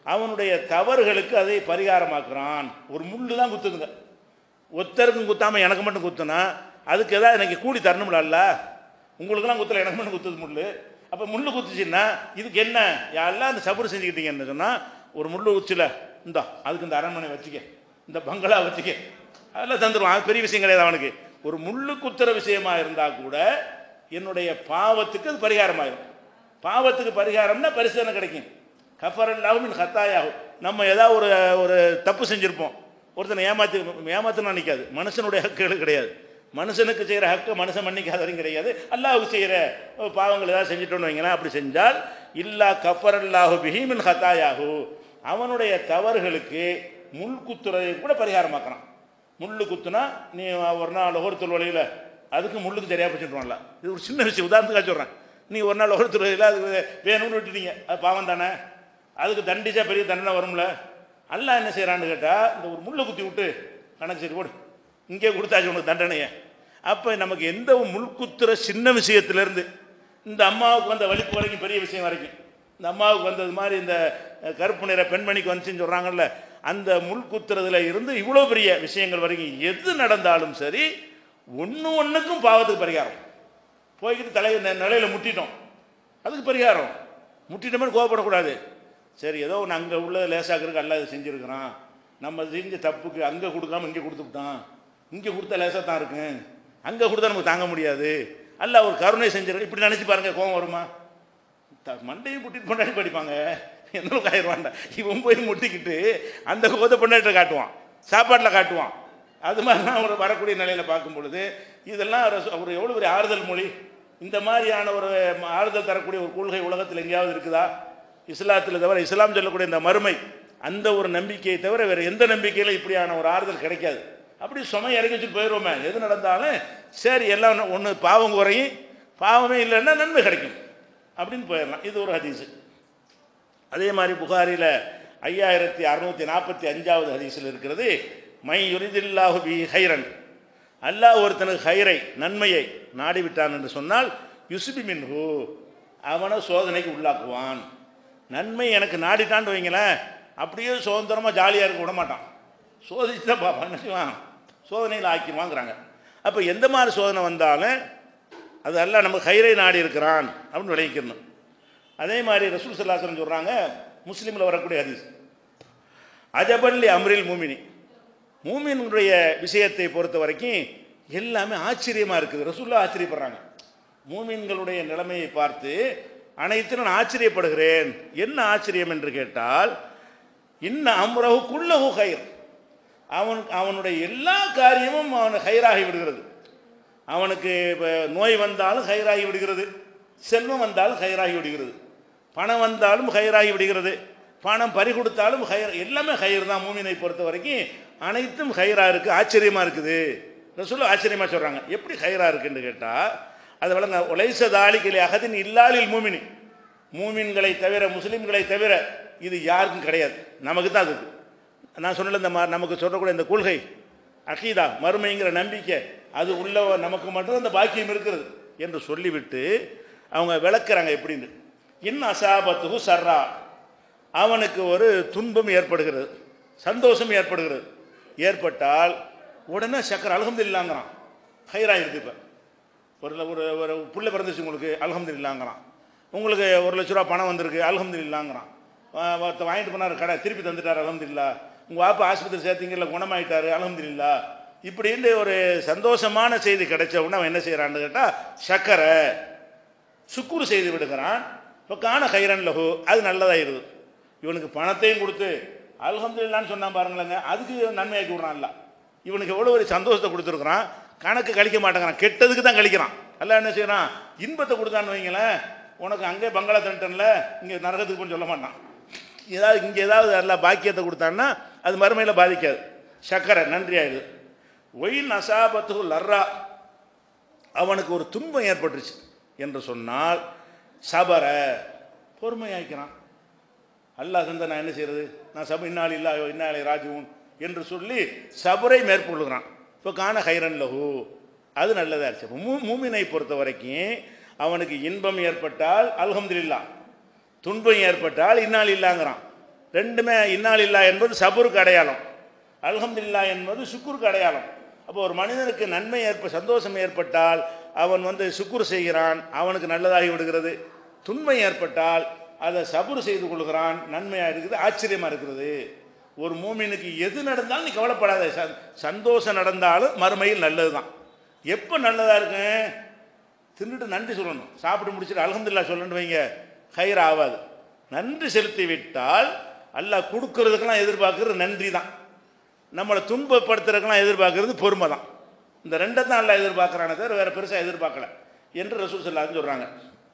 அவனுடைய தவறுகளுக்கு அதை பரிகாரமாக்குறான் ஒரு முள்ளு தான் குத்துதுங்க ஒத்தருக்கும் குத்தாமல் எனக்கு மட்டும் குத்துனா அதுக்கு ஏதாவது எனக்கு கூலி தரணும்ல உங்களுக்கெல்லாம் குத்தல எனக்கு மட்டும் குத்துது முள்ளு அப்போ முள்ளு குத்துச்சுன்னா இதுக்கு என்ன யாரெல்லாம் அந்த சபுறு செஞ்சுக்கிட்டீங்கன்னு சொன்னால் ஒரு முள்ளு உச்சில இந்தா அதுக்கு இந்த அரண்மனை வச்சுக்க இந்த பங்களா வச்சுக்க அதெல்லாம் தந்துடுவான் அது பெரிய விஷயம் கிடையாது அவனுக்கு ஒரு முள்ளு குத்துற விஷயமா இருந்தால் கூட என்னுடைய பாவத்துக்கு அது பரிகாரமாயிரும் பாவத்துக்கு பரிகாரம்னா பரிசோதனை கிடைக்கும் கஃபரல்லாஹுமின் ஹத்தாயாகும் நம்ம ஏதாவது ஒரு ஒரு தப்பு செஞ்சுருப்போம் ஒருத்தனை ஏமாத்தி ஏமாத்தினா நிற்காது மனுஷனுடைய ஹக்குகள் கிடையாது மனுஷனுக்கு செய்கிற ஹக்கு மனுஷன் மன்னிக்காதவரும் கிடையாது அல்லாஹுக்கு செய்கிற பாவங்கள் ஏதாவது செஞ்சுட்டோன்னு வைங்களேன் அப்படி செஞ்சால் இல்லா கஃபரல்லாஹு பிஹீமின் ஹத்தாயாகு அவனுடைய தவறுகளுக்கு முள் குத்துறதை கூட பரிகாரமாக்குறான் முள்ளு குத்துனா நீ ஒரு நாள் ஒருத்தர் வழியில் அதுக்கு முள்ளுக்கு சரியாக பிடிச்சிட்டுவான்ல இது ஒரு சின்ன விஷயம் உதாரணத்துக்காக சொல்கிறேன் நீ ஒரு நாள் ஒருத்தர் வழியில் அது வேணும்னு விட்டுட்டீங்க அது பாவம் தானே அதுக்கு தண்டிச்சா பெரிய தண்டனை வரும்ல அல்லாஹ் என்ன செய்கிறான்னு கேட்டால் இந்த ஒரு முள்ளை குத்தி விட்டு கணக்கு சரி போடு இங்கே கொடுத்தாச்சு உனக்கு தண்டனையை அப்போ நமக்கு எந்த முள் குத்துற சின்ன விஷயத்திலேருந்து இந்த அம்மாவுக்கு வந்த வலிப்பு வரைக்கும் பெரிய விஷயம் வரைக்கும் இந்த அம்மாவுக்கு வந்தது மாதிரி இந்த அஹ், கருப்பு நிற பெண்மணிக்கு வந்துச்சுன்னு சொல்கிறாங்கல்ல அந்த முள் குத்துறதுல இருந்து இவ்வளோ பெரிய விஷயங்கள் வரைக்கும் எது நடந்தாலும் சரி ஒன்று ஒன்றுக்கும் பாவத்துக்கு பரிகாரம் போய்கிட்டு தலை நிலையில் முட்டிட்டோம் அதுக்கு பரிகாரம் முட்டிட்டோம்னு கோவப்படக்கூடாது சரி ஏதோ ஒன்று அங்கே உள்ள லேசாக்கிறதுக்கு அல்ல இது செஞ்சுருக்கிறான் நம்ம செஞ்ச தப்புக்கு அங்கே கொடுக்காம இங்கே கொடுத்துட்டான் இங்கே கொடுத்தா லேசாக தான் இருக்கு அங்கே கொடுத்தா நமக்கு தாங்க முடியாது அல்ல ஒரு கருணை செஞ்சிரு இப்படி நினச்சி பாருங்க கோவம் வருமா த- மண்டையும் முட்டிட்டு பொண்டாட்டி படிப்பாங்க என்ன ஆயிடுவான்டா இவன் போய் முட்டிக்கிட்டு அந்த கோதை பொண்டாட்டில் காட்டுவான் சாப்பாட்டில் காட்டுவான் அது மாதிரிலாம் ஒரு வரக்கூடிய நிலையில் பார்க்கும் பொழுது இதெல்லாம் ரசு- ஒரு எவ்வளோ பெரிய ஆறுதல் மொழி இந்த மாதிரியான ஒரு ம- ஆறுதல் தரக்கூடிய ஒரு கொள்கை உலகத்தில் எங்கேயாவது இருக்குதா இஸ்லாத்தில் தவிர இஸ்லாம் சொல்லக்கூடிய இந்த மறுமை அந்த ஒரு நம்பிக்கையை தவிர வேறு எந்த நம்பிக்கையிலும் இப்படியான ஒரு ஆறுதல் கிடைக்காது அப்படி சுமை இறக்கி வச்சுட்டு போயிடுவோமே எது நடந்தாலும் சரி எல்லாம் ஒன்று பாவம் குறையும் பாவமே இல்லைன்னா நன்மை கிடைக்கும் அப்படின்னு போயிடலாம் இது ஒரு ஹதீஸு அதே மாதிரி புகாரில் ஐயாயிரத்தி அறுநூத்தி நாற்பத்தி அஞ்சாவது ஹதீஸில் இருக்கிறது மை யுரிதில்லாஹு பி ஹைரன் அல்லாஹ் ஒருத்தனுக்கு ஹைரை நன்மையை நாடிவிட்டான் என்று சொன்னால் யுசுபி மின்ஹு அவனை சோதனைக்கு உள்ளாக்குவான் நன்மை எனக்கு நாடிட்டான்னு வைங்களேன் அப்படியே சுதந்திரமாக ஜாலியாக இருக்க விட மாட்டான் சோதிச்சு தான் பார்ப்பான் என்ன செய்வான் சோதனையில் ஆக்கிடுவாங்கிறாங்க அப்போ எந்த மாதிரி சோதனை வந்தாலும் அது எல்லாம் நம்ம ஹைரை நாடி இருக்கிறான் அப்படின்னு விளைவிக்கணும் அதே மாதிரி ரசூல் சல்லாசனம் சொல்கிறாங்க முஸ்லீமில் வரக்கூடிய ஹதீஸ் அஜபல்லி அம்ரில் மூமினி மூமினுடைய விஷயத்தை பொறுத்த வரைக்கும் எல்லாமே ஆச்சரியமாக இருக்குது ரசூல்லா ஆச்சரியப்படுறாங்க மூமின்களுடைய நிலைமையை பார்த்து அனைத்திலும் நான் ஆச்சரியப்படுகிறேன் என்ன ஆச்சரியம் என்று கேட்டால் இன்ன அம்ரஹு குல்லஹு ஹைர் அவன் அவனுடைய எல்லா காரியமும் அவன் ஹைராகி விடுகிறது அவனுக்கு இப்போ நோய் வந்தாலும் ஹைராகி விடுகிறது செல்வம் வந்தாலும் ஹைராகி விடுகிறது பணம் வந்தாலும் ஹைராகி விடுகிறது பணம் பறி கொடுத்தாலும் ஹைர் எல்லாமே ஹைர் தான் மூமினை பொறுத்த வரைக்கும் அனைத்தும் ஹைரா இருக்குது ஆச்சரியமாக இருக்குது ரசூல் ஆச்சரியமாக சொல்கிறாங்க எப்படி ஹைரா இருக்குன்னு கேட்டால் அது வழங்க உலைச தாலிகளி அகதின் இல்லாலில் மூமினி மூமின்களை தவிர முஸ்லீம்களை தவிர இது யாருக்கும் கிடையாது நமக்கு தான் அது நான் சொன்னல இந்த மா- நமக்கு சொல்லக்கூடிய இந்த கொள்கை அகீதா மறுமைங்கிற நம்பிக்கை அது உள்ள நமக்கு மட்டும் அந்த பாக்கியம் இருக்கிறது என்று சொல்லிவிட்டு அவங்க விளக்குறாங்க எப்படின்னு இன் அசாபத்துகு சர்ரா அவனுக்கு ஒரு துன்பம் ஏற்படுகிறது சந்தோஷம் ஏற்படுகிறது ஏற்பட்டால் உடனே சக்கர அல்ஹம்துலில்லாங்கிறான் ஹைராயிருக்கு இப்போ ஒரு ஒரு ஒரு புள்ள பிறந்துச்சு உங்களுக்கு அல்ஹம்துலில்லாங்கிறான் உங்களுக்கு ஒரு லட்ச ரூபா பணம் வந்திருக்கு அல்ஹம்துலில்லாங்கிறான் வா- ஒருத்தர் வாங்கிட்டு போனார் கடை திருப்பி தந்துட்டார் அல்ஹம்துலில்லா உங்கள் வாப்பா ஆஸ்பத்திரி சேர்த்தீங்கல்ல குணமாயிட்டாரு அல்ஹம்துலில்லா இப்படின்னு ஒரு சந்தோஷமான செய்தி கிடைச்ச உடனே அவன் என்ன செய்கிறான்னு கேட்டால் சக்கரை சுக்குரு செய்து விடுகிறான் இப்போ காண கைரன் லகு அது நல்லதாயிருது இவனுக்கு பணத்தையும் கொடுத்து அல்ஹம்துலில்லான்னு சொன்னான் பாருங்களேங்க அதுக்கு நன்மையாக்கி விடுறான்ல இவனுக்கு எவ்வளோ ஒரு சந்தோஷத்தை கொடுத்துருக்குறான் கணக்கு கழிக்க மாட்டேங்கிறான் கெட்டதுக்கு தான் கழிக்கிறான் அல்ல என்ன செய்கிறான் இன்பத்தை கொடுத்தான்னு வைங்களேன் உனக்கு அங்கே பங்களா தண்டன்ல இங்கே நரகத்துக்கு போன்னு சொல்ல மாட்டான் ஏதாவது இங்கே ஏதாவது எல்லாம் பாக்கியத்தை கொடுத்தான்னா அது மறுமையில் பாதிக்காது சக்கரை நன்றி ஆயிடுது ஒயின் அசாபத்து லர்ரா அவனுக்கு ஒரு துன்பம் ஏற்பட்டுருச்சு என்று சொன்னால் சபர பொறுமையாக்கிறான் அல்லாஹ் தந்த நான் என்ன செய்யறது நான் சப இந்நாள் இல்லா இந்நாளை ராஜுவும் என்று சொல்லி சபரை மேற்கொள்ளுகிறான் இப்போ காண ஹைரன் லஹு அது நல்லதா இருந்துச்சு அப்ப மூ மூமினை பொறுத்த வரைக்கும் அவனுக்கு இன்பம் ஏற்பட்டால் அல்ஹம்துலில்லா துன்பம் ஏற்பட்டால் இந்நாள் இல்லாங்கிறான் ரெண்டுமே இன்னால் இல்லா என்பது சபுருக்கு அடையாளம் அல்ஹம்துலில்லா என்பது சுக்குருக்கு அடையாளம் அப்போ ஒரு மனிதனுக்கு நன்மை ஏற்ப சந்தோஷம் ஏற்பட்டால் அவன் வந்து சுக்குர் செய்கிறான் அவனுக்கு நல்லதாகி விடுகிறது துன்மை ஏற்பட்டால் அதை சபுர் செய்து கொள்கிறான் நன்மையாக இருக்குது ஆச்சரியமாக இருக்கிறது ஒரு மூமினுக்கு எது நடந்தாலும் நீ கவலைப்படாத ச- சந்தோஷம் நடந்தாலும் மறுமையில் நல்லது தான் எப்போ நல்லதாக இருக்கும் தின்னுட்டு நன்றி சொல்லணும் சாப்பிட்டு முடிச்சுட்டு அல்ஹம்துலில்லாஹ் சொல்லணும் வைங்க ஹைர் ஆகாது நன்றி செலுத்தி விட்டால் அல்லாஹ் கொடுக்கறதுக்கெல்லாம் எதிர்பார்க்கறது நன்றி தான் நம்மளை துன்பப்படுத்துறதுக்கெல்லாம் எதிர்பார்க்கறது பொறுமை தான் இந்த ரெண்டை தான் அல்லாஹ் எதிர்பார்க்குறானே தவிர வேறு பெருசாக எதிர்பார்க்கல என்று ரசூல் சொல்லாதுன்னு சொல்கிறாங்க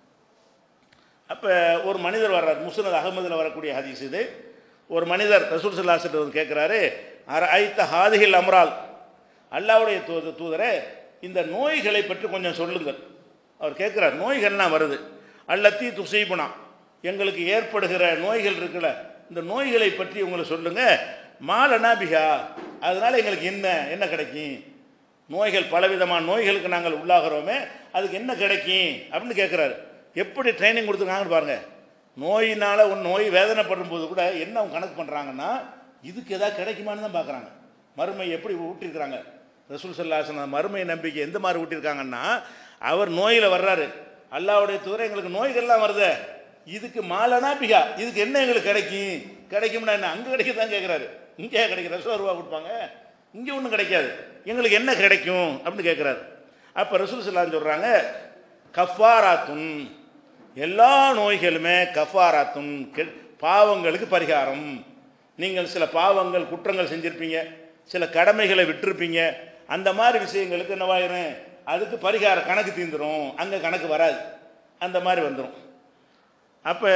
அப்போ ஒரு மனிதர் வர்றார் முஸ்னத் அகமதில் வரக்கூடிய ஹதீஸ் இது ஒரு மனிதர் ரசூல் சல்லாசிட்டு வந்து கேட்குறாரு அர ஐத்த ஹாதிகில் அம்ரால் அல்லாவுடைய தூத தூதரே இந்த நோய்களை பற்றி கொஞ்சம் சொல்லுங்கள் அவர் கேட்குறார் நோய்கள்லாம் வருது அல்லத்தி துசைபுனா எங்களுக்கு ஏற்படுகிற நோய்கள் இருக்குல்ல இந்த நோய்களை பற்றி உங்களை சொல்லுங்க மாலனாபிகா அதனால் எங்களுக்கு என்ன என்ன கிடைக்கும் நோய்கள் பலவிதமான நோய்களுக்கு நாங்கள் உள்ளாகிறோமே அதுக்கு என்ன கிடைக்கும் அப்படின்னு கேட்குறாரு எப்படி ட்ரைனிங் கொடுத்துருக்காங்கன்னு பாருங்கள் நோயினால் ஒரு நோய் வேதனைப்படும் போது கூட என்ன அவங்க கணக்கு பண்ணுறாங்கன்னா இதுக்கு எதாவது கிடைக்குமான்னு தான் பார்க்குறாங்க மறுமை எப்படி ஊட்டியிருக்கிறாங்க ரசூல் சல்லாசன் மறுமை நம்பிக்கை எந்த மாதிரி ஊட்டியிருக்காங்கன்னா அவர் நோயில் வர்றாரு அல்லாவுடைய தூர எங்களுக்கு நோய்கள்லாம் வருதே இதுக்கு மாலனா பிகா இதுக்கு என்ன எங்களுக்கு கிடைக்கும் கிடைக்கும்னா என்ன அங்கே கிடைக்கதான் கேட்குறாரு இங்கே கிடைக்கிற ரசூல் ரூபா கொடுப்பாங்க இங்கே ஒன்றும் கிடைக்காது எங்களுக்கு என்ன கிடைக்கும் அப்படின்னு கேட்குறாரு அப்போ ரசூல் சல்லான்னு சொல்கிறாங்க கஃபாராத்துன் எல்லா நோய்களுமே கஃபாராத்துன் கெ- பாவங்களுக்கு பரிகாரம் நீங்கள் சில பாவங்கள் குற்றங்கள் செஞ்சிருப்பீங்க சில கடமைகளை விட்டிருப்பீங்க அந்த மாதிரி விஷயங்களுக்கு என்னவாயிரும் அதுக்கு பரிகார கணக்கு தீந்துரும் அங்கே கணக்கு வராது அந்த மாதிரி வந்துடும் அப்போ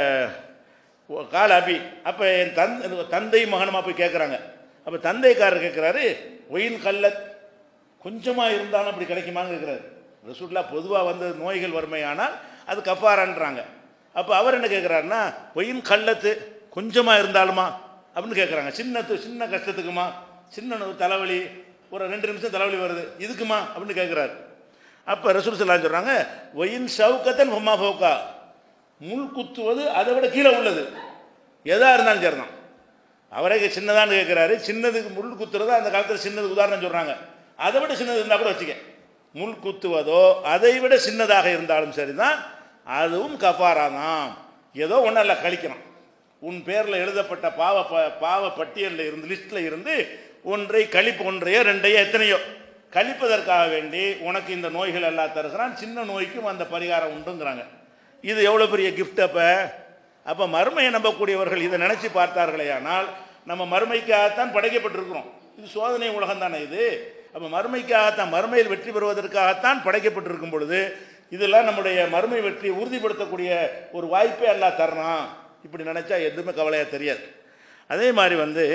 கால அபி அப்போ என் தந்தை தந்தை மகனமாக போய் கேட்குறாங்க அப்போ தந்தைக்காரர் கேட்குறாரு ஒயின் கல்லத் கொஞ்சமாக இருந்தாலும் அப்படி கிடைக்குமான்னு கேட்குறாரு ரசூல்லா பொதுவாக வந்து நோய்கள் வறுமையானால் அது கஃபாரான்றாங்க அப்போ அவர் என்ன கேட்குறாருன்னா ஒயின் கல்லத்து கொஞ்சமாக இருந்தாலுமா அப்படின்னு கேட்குறாங்க சின்னத்து சின்ன கஷ்டத்துக்குமா சின்ன நோ- தலைவலி ஒரு ரெண்டு நிமிஷம் தலைவலி வருது இதுக்குமா அப்படின்னு கேட்குறாரு அப்போ ரசூல் சொல்லலாம் சொல்கிறாங்க ஒயின் ஷவுக்கத்தன் ஹொம்மா ஃபோக்கா முள் குத்துவது அதை விட கீழே உள்ளது எதாக இருந்தாலும் சரிதான் அவரே சின்னதான்னு கேட்குறாரு சின்னதுக்கு முள் குத்துறதோ அந்த காலத்தில் சின்னதுக்கு உதாரணம் சொல்கிறாங்க அதை விட சின்னது இருந்தால் கூட வச்சுக்க முள் குத்துவதோ அதை விட சின்னதாக இருந்தாலும் சரிதான் அதுவும் கஃபாரா தான் ஏதோ ஒன்றல்ல கழிக்கணும் உன் பேரில் எழுதப்பட்ட பாவ ப பாவ பட்டியலில் இருந்து லிஸ்ட்டில் இருந்து ஒன்றை கழிப்பு ஒன்றையோ ரெண்டையோ எத்தனையோ கழிப்பதற்காக வேண்டி உனக்கு இந்த நோய்கள் எல்லாம் தருகிறான் சின்ன நோய்க்கும் அந்த பரிகாரம் உண்டுங்கிறாங்க இது எவ்வளோ பெரிய gift அப்போ அப்போ மறுமையை நம்பக்கூடியவர்கள் இதை நினச்சி பார்த்தார்களே ஆனால் நம்ம மறுமைக்காகத்தான் படைக்கப்பட்டிருக்கிறோம் இது சோதனை உலகம் தானே இது அப்போ மறுமைக்காகத்தான் மறுமையில் வெற்றி பெறுவதற்காகத்தான் படைக்கப்பட்டிருக்கும் பொழுது இதெல்லாம் நம்முடைய மறுமை வெற்றியை உறுதிப்படுத்தக்கூடிய ஒரு வாய்ப்பே எல்லாம் தரணும் இப்படி நினச்சா எதுவுமே கவலையாக தெரியாது அதே மாதிரி வந்து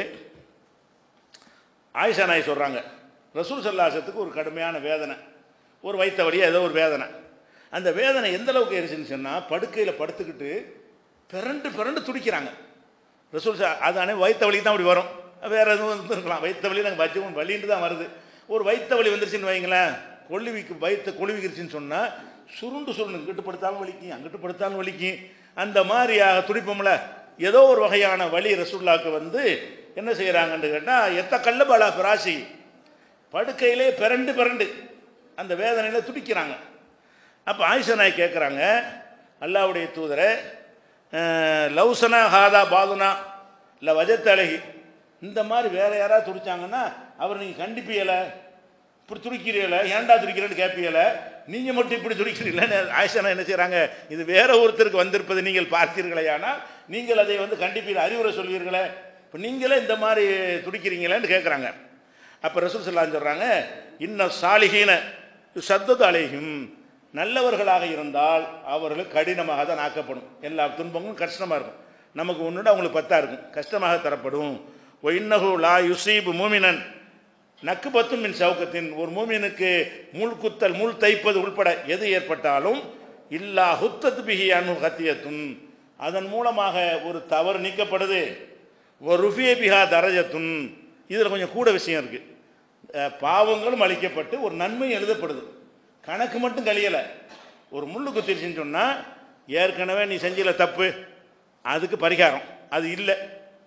ஆயிஷா நாய் சொல்கிறாங்க ரசூல் சல்லாசத்துக்கு ஒரு கடுமையான வேதனை ஒரு வைத்த வழியா ஏதோ ஒரு வேதனை அந்த வேதனை எந்த அளவுக்கு ஏறிச்சுன்னு சொன்னால் படுக்கையில் படுத்துக்கிட்டு பிறண்டு பிறண்டு துடிக்கிறாங்க ரசூல் சா அதானே வைத்த வலி தான் அப்படி வரும் வேறு எதுவும் இருந்திருக்கலாம் வைத்த வலி நாங்கள் வச்சு வலின்ட்டு தான் வருது ஒரு வைத்த வலி வந்துருச்சுன்னு வைங்களேன் கொள்ளுவிக்கு வயிற்று கொள்ளுவிக்கிருச்சுன்னு சொன்னால் சுருண்டு சுருண்டு இங்கிட்டு படுத்தாலும் வலிக்கும் அங்கிட்டு படுத்தாலும் வலிக்கும் அந்த மாதிரியாக துடிப்போம்ல ஏதோ ஒரு வகையான வலி ரசூல்லாவுக்கு வந்து என்ன செய்கிறாங்கன்னு கேட்டால் எத்த கல்ல பாலா பிராசி படுக்கையிலே பிறண்டு பிறண்டு அந்த வேதனையில் துடிக்கிறாங்க அப்போ ஆயிஷா நாய் கேட்குறாங்க அல்லாவுடைய தூதரை லவ்சனா ஹாதா பாதுனா இல்லை வஜத் அழகி இந்த மாதிரி வேற யாராவது துடிச்சாங்கன்னா அவர் நீங்கள் கண்டிப்பியலை இப்படி துடிக்கிறீல ஏன்டா துடிக்கிறேன்னு கேட்பீல நீங்கள் மட்டும் இப்படி துடிக்கிறீங்களே ஆயிஷனா என்ன செய்கிறாங்க இது வேற ஒருத்தருக்கு வந்திருப்பது நீங்கள் பார்த்தீர்களேயானால் நீங்கள் அதை வந்து கண்டிப்பீர்கள் அறிவுரை சொல்வீர்களே இப்போ நீங்களே இந்த மாதிரி துடிக்கிறீங்களேன்னு கேட்குறாங்க அப்போ ரசூல் சொல்லான்னு சொல்கிறாங்க இன்னும் சாலிகீன சத்தது அலைகும் நல்லவர்களாக இருந்தால் அவர்களுக்கு கடினமாக தான் ஆக்கப்படும் எல்லா துன்பங்களும் கஷ்டமாக இருக்கும் நமக்கு ஒன்றுட அவங்களுக்கு பத்தா இருக்கும் கஷ்டமாக தரப்படும் ஒ இன்னஹு லா யுசீபு மூமினன் நக்கு பத்தும் மின் சவுக்கத்தின் ஒரு மூமினுக்கு முள் குத்தல் முள் தைப்பது உள்பட எது ஏற்பட்டாலும் இல்லா ஹுத்தத் பிஹி அனு ஹத்தியத்துன் அதன் மூலமாக ஒரு தவறு நீக்கப்படுது ஒரு ருஃபிய பிஹா தரஜத்துன் இதில் கொஞ்சம் கூட விஷயம் இருக்குது பாவங்களும் அளிக்கப்பட்டு ஒரு நன்மை எழுதப்படுது கணக்கு மட்டும் கழியலை ஒரு முள்ளு குத்திருச்சுன்னு சொன்னால் ஏற்கனவே நீ செஞ்சல தப்பு அதுக்கு பரிகாரம் அது இல்லை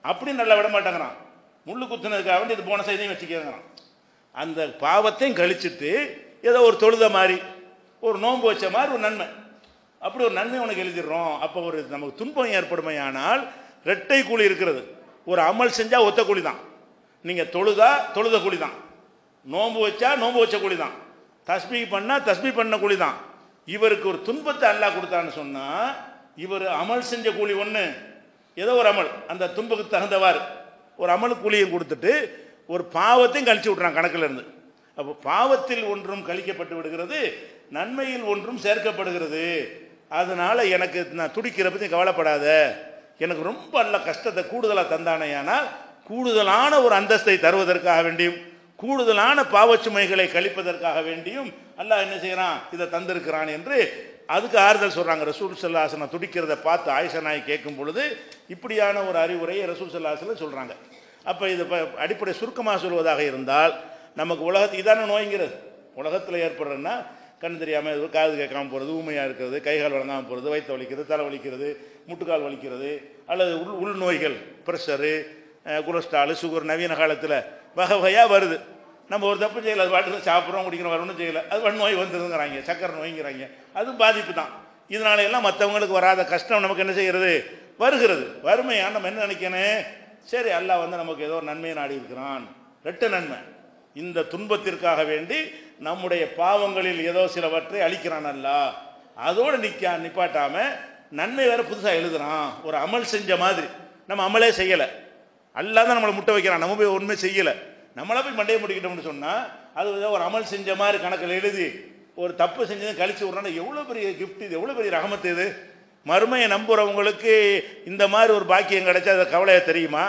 அப்படி நல்லா விட மாட்டேங்கிறான் முள்ளு குத்துனதுக்காக வேண்டி இது போன செய்தியும் வச்சுக்கிறான் அந்த பாவத்தையும் கழிச்சிட்டு ஏதோ ஒரு தொழுத மாதிரி ஒரு நோன்பு வச்ச மாதிரி ஒரு நன்மை அப்படி ஒரு நன்மை உனக்கு எழுதிடுறோம் அப்போ ஒரு நமக்கு துன்பம் ஏற்படுமையானால் ரெட்டை கூலி இருக்கிறது ஒரு அமல் செஞ்சால் ஒத்த கூலி தான் நீங்கள் தொழுதா தொழுத கூலி தான் நோன்பு வச்சா நோன்பு வச்ச கூலி தான் தஸ்பீ பண்ணால் தஸ்பீ பண்ண கூலி தான் இவருக்கு ஒரு துன்பத்தை அல்லாஹ் கொடுத்தான்னு சொன்னால் இவர் அமல் செஞ்ச கூலி ஒன்று ஏதோ ஒரு அமல் அந்த துன்பத்துக்கு தகுந்தவாறு ஒரு அமல் கூலியும் கொடுத்துட்டு ஒரு பாவத்தையும் கழிச்சு விட்றான் கணக்கில் இருந்து அப்போ பாவத்தில் ஒன்றும் கழிக்கப்பட்டு விடுகிறது நன்மையில் ஒன்றும் சேர்க்கப்படுகிறது அதனால எனக்கு நான் துடிக்கிற பற்றி கவலைப்படாத எனக்கு ரொம்ப நல்ல கஷ்டத்தை கூடுதலாக தந்தானேயானால் கூடுதலான ஒரு அந்தஸ்தை தருவதற்காக வேண்டியும் கூடுதலான பாவச்சுமைகளை கழிப்பதற்காக வேண்டியும் அல்லாஹ் என்ன செய்கிறான் இதை தந்திருக்கிறான் என்று அதுக்கு ஆறுதல் சொல்கிறாங்க ரசூல் சல்லாசனம் துடிக்கிறத பார்த்து ஆயிஷா நாய் கேட்கும் பொழுது இப்படியான ஒரு அறிவுரையை ரசூல் சல்லாசலம் சொல்கிறாங்க அப்போ இது ப- அடிப்படை சுருக்கமாக சொல்வதாக இருந்தால் நமக்கு உலகத்து இதான நோய்ங்கிறது உலகத்தில் ஏற்படுறதுன்னா கண் தெரியாமல் காது கேட்காம போகிறது ஊமையாக இருக்கிறது கைகால் வழங்காமல் போகிறது வயிற்று வலிக்கிறது தலை வலிக்கிறது முட்டுக்கால் வலிக்கிறது அல்லது உள் உள் நோய்கள் ப்ரெஷரு கொலஸ்ட்ரால் சுகர் நவீன காலத்தில் வகை வகையாக வருது நம்ம ஒரு தப்பு செய்யலை அது பாட்டுக்கு சாப்பிட்றோம் குடிக்கிறோம் வரணும் செய்யலை அது வன் நோய் வந்துருங்கிறாங்க சக்கரை நோய்ங்கிறாங்க அதுவும் பாதிப்பு தான் இதனால எல்லாம் மற்றவங்களுக்கு வராத கஷ்டம் நமக்கு என்ன செய்கிறது வருகிறது வறுமையா நம்ம என்ன நினைக்கணும் சரி அல்லாஹ் வந்து நமக்கு ஏதோ ஒரு நன்மையை நாடி இருக்கிறான் ரெட்ட நன்மை இந்த துன்பத்திற்காக வேண்டி நம்முடைய பாவங்களில் ஏதோ சிலவற்றை அழிக்கிறான் அல்லாஹ் அதோடு நிற்க நிப்பாட்டாம நன்மை வேற புதுசாக எழுதுறான் ஒரு அமல் செஞ்ச மாதிரி நம்ம அமலே செய்யலை அல்லாஹ் தான் நம்மளை முட்டை வைக்கிறான் நம்ம போய் ஒன்றுமே செய்யலை நம்மளா போய் மண்டையை முடிக்கிட்டோம்னு சொன்னால் அது ஏதோ ஒரு அமல் செஞ்ச மாதிரி கணக்கில் எழுதி ஒரு தப்பு செஞ்சதை கழிச்சு விட்றான்னா எவ்வளோ பெரிய கிஃப்ட் இது எவ்வளோ பெரிய ரகமத்து இது மறுமையை நம்புகிறவங்களுக்கு இந்த மாதிரி ஒரு பாக்கியம் கிடைச்சா அது கவலையை தெரியுமா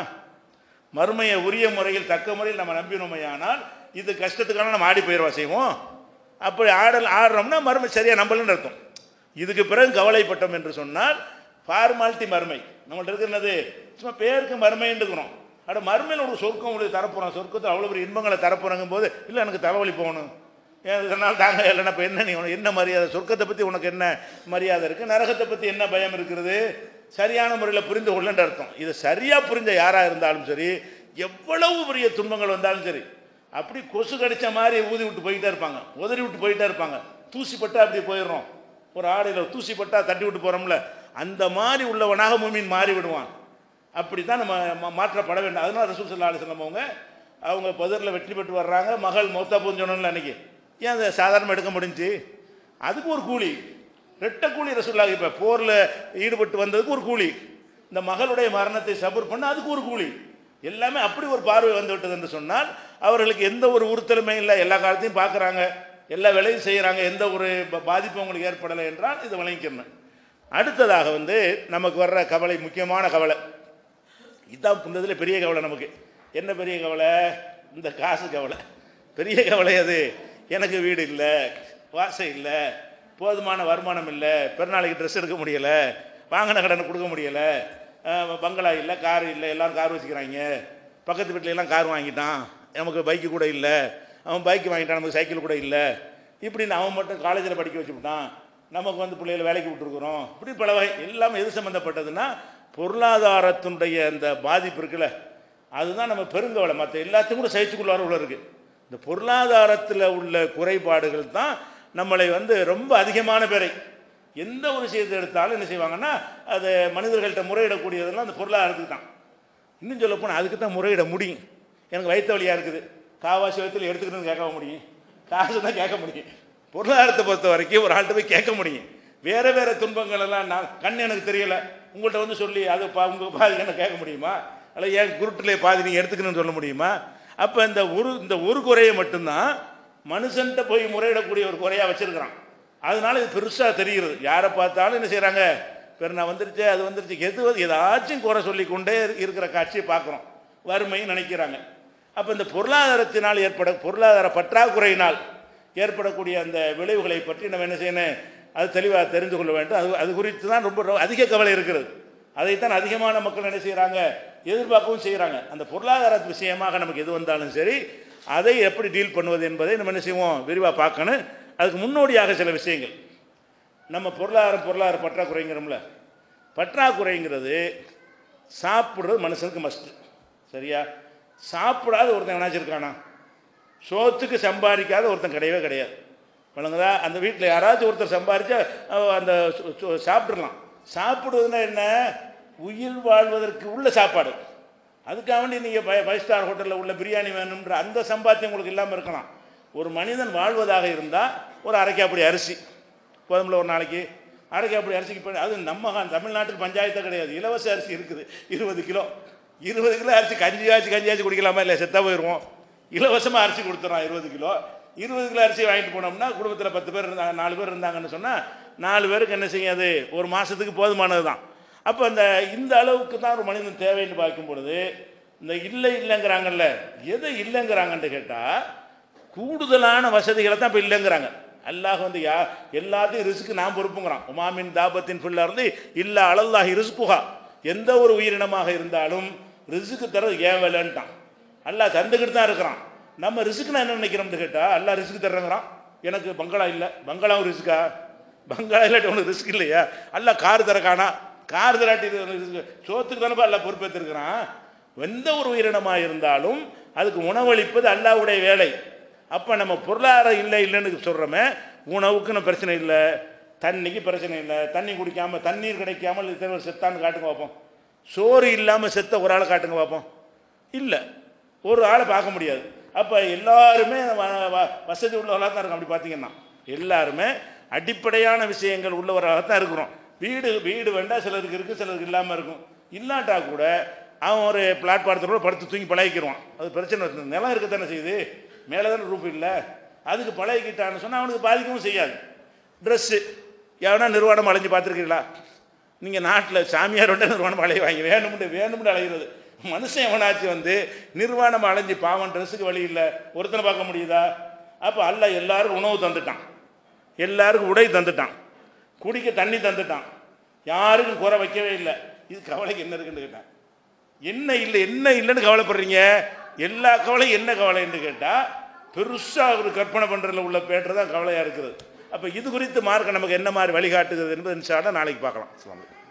மறுமையை உரிய முறையில் தக்க முறையில் நம்ம நம்பினோமையானால் இது கஷ்டத்துக்கான நம்ம ஆடி போயிடுவா செய்வோம் அப்படி ஆடல் ஆடுறோம்னா மறுமை சரியாக நம்பலன்னு அர்த்தம் இதுக்கு பிறகு கவலைப்பட்டோம் என்று சொன்னால் ஃபார்மாலிட்டி மறுமை நம்மள்ட்ட இருக்கிறது சும்மா பேருக்கு மறுமைன்னு இருக்கிறோம் அட மறுமையில் ஒரு சொர்க்கம் உங்களுக்கு தரப்போகிறோம் சொர்க்கத்தில் அவ்வளோ பெரிய இன்பங்களை தரப்போகிறங்கும் போது இல்லை எனக்கு தலைவலி போகணும் ஏன் இதனால் தாங்க இல்லைன்னா இப்போ என்ன நீ உனக்கு என்ன மரியாதை சொர்க்கத்தை பற்றி உனக்கு என்ன மரியாதை இருக்குது நரகத்தை பற்றி என்ன பயம் இருக்கிறது சரியான முறையில் புரிந்து கொள்ளன்ற அர்த்தம் இது சரியாக புரிஞ்ச யாராக இருந்தாலும் சரி எவ்வளவு பெரிய துன்பங்கள் வந்தாலும் சரி அப்படி கொசு கடிச்ச மாதிரி ஊதி விட்டு போயிட்டே இருப்பாங்க உதறி விட்டு போயிட்டே இருப்பாங்க தூசி பட்டா அப்படி போயிடுறோம் ஒரு ஆடையில் தூசி பட்டா தட்டி விட்டு போகிறோம்ல அந்த மாதிரி உள்ளவனாக மூமின் மாறி விடுவான் அப்படி தான் நம்ம மா- மாற்றப்பட வேண்டும் அதனால ரசூல் சல்லா அலிஸ்லாம் அவங்க அவங்க பதிரில் வெற்றி பெற்று வர்றாங்க மகள் மௌத்தா போன்னு அன்னைக்கு ஏன் அதை சாதாரணமாக எடுக்க முடிஞ்சுச்சு அதுக்கு ஒரு கூலி ரெட்ட கூலி ரசூல்லா இப்போ போரில் ஈடுபட்டு வந்ததுக்கு ஒரு கூலி இந்த மகளுடைய மரணத்தை சபர் பண்ண அதுக்கு ஒரு கூலி எல்லாமே அப்படி ஒரு பார்வை வந்து விட்டது என்று சொன்னால் அவர்களுக்கு எந்த ஒரு உறுத்தலுமே இல்லை எல்லா காலத்தையும் பார்க்குறாங்க எல்லா வேலையும் செய்கிறாங்க எந்த ஒரு ப- பாதிப்பும் அவங்களுக்கு ஏற்படலை என்றால் இதை விளங்கிக்கணும் அடுத்ததாக வந்து நமக்கு வர்ற கவலை முக்கியமான கவலை இதுதான் புண்டதில் பெரிய கவலை நமக்கு என்ன பெரிய கவலை இந்த காசு கவலை பெரிய கவலை அது எனக்கு வீடு இல்லை வாசை இல்லை போதுமான வருமானம் இல்லை பெருநாளைக்கு ட்ரெஸ் எடுக்க முடியலை வாங்கின கடனை கொடுக்க முடியலை அஹ் பங்களா இல்லை கார் இல்லை எல்லாரும் கார் வச்சுக்கிறாங்க பக்கத்து வீட்டில எல்லாம் கார் வாங்கிட்டான் நமக்கு பைக்கு கூட இல்லை அவன் பைக் வாங்கிட்டான் நமக்கு சைக்கிள் கூட இல்லை இப்படின்னு அவன் மட்டும் காலேஜில் படிக்க வச்சு விட்டான் நமக்கு வந்து பிள்ளைகளை வேலைக்கு விட்டுருக்குறோம் இப்படி பல வகை எல்லாம் எது சம்மந்தப்பட்டதுன்னா பொருளாதாரத்தினுடைய அந்த பாதிப்பு இருக்குல்ல அதுதான் நம்ம பெருங்கவலை மற்ற எல்லாத்தையும் கூட சகிச்சுக்குள்ளார உள்ள இருக்குது இந்த பொருளாதாரத்தில் உள்ள குறைபாடுகள் தான் நம்மளை வந்து ரொம்ப அதிகமான பேரை எந்த ஒரு விஷயத்தை எடுத்தாலும் என்ன செய்வாங்கன்னா அது மனிதர்கள்ட்ட முறையிடக்கூடியதெல்லாம் அந்த பொருளாதாரத்துக்கு தான் இன்னும் சொல்ல போனால் அதுக்கு தான் முறையிட முடியும் எனக்கு வயிற்று வலியாக இருக்குது காவாசி வயிற்றுல எடுத்துக்கணும்னு கேட்க முடியும் காசு தான் கேட்க முடியும் பொருளாதாரத்தை பொறுத்த வரைக்கும் ஒரு ஆள்கிட்ட போய் கேட்க முடியும் வேற வேற துன்பங்கள் எல்லாம் நான் கண் எனக்கு தெரியல உங்கள்கிட்ட வந்து சொல்லி அது பா உங்கள் பாதி என்ன கேட்க முடியுமா அல்ல ஏன் குருட்டிலே பாதி நீங்கள் எடுத்துக்கணும்னு சொல்ல முடியுமா அப்போ இந்த ஒரு இந்த ஒரு குறையை மட்டும்தான் மனுஷன்கிட்ட போய் முறையிடக்கூடிய ஒரு குறையாக வச்சிருக்கிறான் அதனால இது பெருசாக தெரிகிறது யாரை பார்த்தாலும் என்ன செய்கிறாங்க பெருநா வந்துருச்சு அது வந்துருச்சு எது வந்து ஏதாச்சும் குறை சொல்லி கொண்டே இரு- இருக்கிற காட்சியை பார்க்குறோம் வறுமைன்னு நினைக்கிறாங்க அப்போ இந்த பொருளாதாரத்தினால் ஏற்பட பொருளாதார பற்றாக்குறையினால் ஏற்படக்கூடிய அந்த விளைவுகளை பற்றி நம்ம என்ன செய்யணும் அது தெளிவாக தெரிந்து கொள்ள வேண்டும் அது அது குறித்து தான் ரொம்ப ரொம்ப அதிக கவலை இருக்கிறது அதைத்தான் அதிகமான மக்கள் என்ன செய்கிறாங்க எதிர்பார்க்கவும் செய்கிறாங்க அந்த பொருளாதார விஷயமாக நமக்கு எது வந்தாலும் சரி அதை எப்படி டீல் பண்ணுவது என்பதை நம்ம என்ன செய்வோம் விரிவாக பார்க்கணும் அதுக்கு முன்னோடியாக சில விஷயங்கள் நம்ம பொருளாதாரம் பொருளாதார பற்றாக்குறைங்கிறோம்ல பற்றாக்குறைங்கிறது சாப்பிட்றது மனுஷனுக்கு மஸ்ட்டு சரியா சாப்பிடாத ஒருத்தன் எவனாச்சும் இருக்கானா சோத்துக்கு சம்பாதிக்காத ஒருத்தன் கிடையவே கிடையாது வழங்குதா அந்த வீட்டில் யாராச்சும் ஒருத்தர் சம்பாதிச்சா அவ அந்த சு- சு- சாப்பிட்றலாம் சாப்பிடுவதுன்னா என்ன உயிர் வாழ்வதற்கு உள்ள சாப்பாடு அதுக்காக வேண்டி நீங்கள் ஃபைவ் ஃபைவ் ஸ்டார் ஹோட்டலில் உள்ள பிரியாணி வேணுன்ற அந்த சம்பாத்தியம் உங்களுக்கு இல்லாமல் இருக்கலாம் ஒரு மனிதன் வாழ்வதாக இருந்தால் ஒரு அரைக்காப்படி அரிசி போதும்ல ஒரு நாளைக்கு அரைக்காப்படி அரிசிக்கு இப்போ அது நம்ம கா- தமிழ்நாட்டுக்கு பஞ்சாயத்தே கிடையாது இலவச அரிசி இருக்குது இருபது கிலோ இருபது கிலோ அரிசி கஞ்சியாச்சு கஞ்சியாச்சு குடிக்கலாமா இல்லை செத்தா போயிடுவோம் இலவசமாக அரிசி கொடுத்துறோம் இருபது கிலோ இருபது கிலோ அரிசி வாங்கிட்டு போனோம்னா குடும்பத்தில் பத்து பேர் இருந்தாங்க நாலு பேர் இருந்தாங்கன்னு சொன்னால் நாலு பேருக்கு என்ன செய்யாது ஒரு மாதத்துக்கு போதுமானது தான் அப்போ இந்த இந்த அளவுக்கு தான் ஒரு மனிதன் தேவைன்னு பார்க்கும் பொழுது இந்த இல்லை இல்லைங்கிறாங்கல்ல எது இல்லைங்கிறாங்கன்னு கேட்டால் கூடுதலான வசதிகளை தான் இப்போ இல்லைங்கிறாங்க அல்லாஹ் வந்து யா எல்லாத்தையும் ரிஸ்க்கு நான் பொறுப்புங்கிறான் உமாமின் தாபத்தின் ஃபுல்லாக இருந்து இல்லா அலல்லாஹி ரிஸ்குஹா எந்த ஒரு உயிரினமாக இருந்தாலும் ரிசுக்கு தர ஏன் வேலைன்ட்டான் அல்லாஹ் தந்துக்கிட்டு தான் இருக்கிறான் நம்ம ரிசுக்கு நான் என்ன நினைக்கிறோம்னு கேட்டால் அல்லாஹ் ரிஸ்க் தர்றேங்கிறான் எனக்கு பங்களா இல்லை பங்களாவும் ரிஸ்க்கா பங்களா இல்லாட்டி உனக்கு ரிஸ்க் இல்லையா அல்லாஹ் கார் தரக்கானா கார் தராட்டி இது உனக்கு risk. சோத்துக்கு தானப்பா அல்லாஹ் பொறுப்பேற்றிருக்கிறான் எந்த ஒரு உயிரினமாக இருந்தாலும் அதுக்கு உணவளிப்பது அல்லாஹ்வுடைய வேலை அப்போ நம்ம பொருளாதாரம் இல்லை இல்லைன்னு சொல்கிறோமே உணவுக்குன்னு பிரச்சனை இல்லை தண்ணிக்கு பிரச்சனை இல்லை தண்ணி குடிக்காம தண்ணீர் கிடைக்காமல் இத்தனை பேர் செத்தான்னு காட்டுங்க பார்ப்போம் சோறு இல்லாமல் செத்த ஒரு ஆளை காட்டுங்க பார்ப்போம் இல்லை ஒரு ஆளை பார்க்க முடியாது அப்போ எல்லாருமே வ- வ- வசதி உள்ளவர்களாக தான் இருக்கும் அப்படி பார்த்தீங்கன்னா எல்லாருமே அடிப்படையான விஷயங்கள் உள்ளவராக தான் இருக்கிறோம் வீடு வீடு வேண்டாம் சிலருக்கு இருக்குது சிலருக்கு இல்லாமல் இருக்கும் இல்லாட்டா கூட அவன் ஒரு பிளாட்பாரத்தோட படுத்து தூங்கி பழகிக்கிடுவான் அது பிரச்சனை இல்லை. நிலம் இருக்கத்தானே செய்யுது மேலே தானே ரூப் இல்லை அதுக்கு பழகிக்கிட்டான்னு சொன்னால் அவனுக்கு பாதிக்கவும் செய்யாது ட்ரெஸ்ஸு எவனா நிர்வாணம் அலைஞ்சு பார்த்துருக்கீங்களா நீங்கள் நாட்டில் சாமியார் விட்ட நிர்வாணம் அலைய வாங்கி வேணும்னு வேணும்னு அலைகிறது மனுஷன் எவனாச்சும் வந்து நிர்வாணம் அலைஞ்சு பாவம் ட்ரெஸ்ஸுக்கு வழி இல்லை ஒருத்தனை பார்க்க முடியுதா அப்போ அல்ல எல்லாருக்கும் உணவு தந்துட்டான் எல்லாருக்கும் உடை தந்துட்டான் குடிக்க தண்ணி தந்துட்டான் யாருக்கும் குறை வைக்கவே இல்லை இது கவலைக்கு என்ன இருக்குன்னு கேட்டான் என்ன இல்லை என்ன இல்லைன்னு கவலைப்படுறீங்க எல்லா கவலையும் என்ன கவலைன்னு கேட்டால் பெருசாக ஒரு கற்பனை பண்ணுறதுல உள்ள பேட்டர் தான் கவலையாக இருக்குது அப்போ இது குறித்து மார்க்க நமக்கு என்ன மாதிரி வழிகாட்டுகிறது என்பது இன்ஷா அல்லாஹ் நாளைக்கு பார்க்கலாம் அஸ்ஸலாமு அலைக்கும்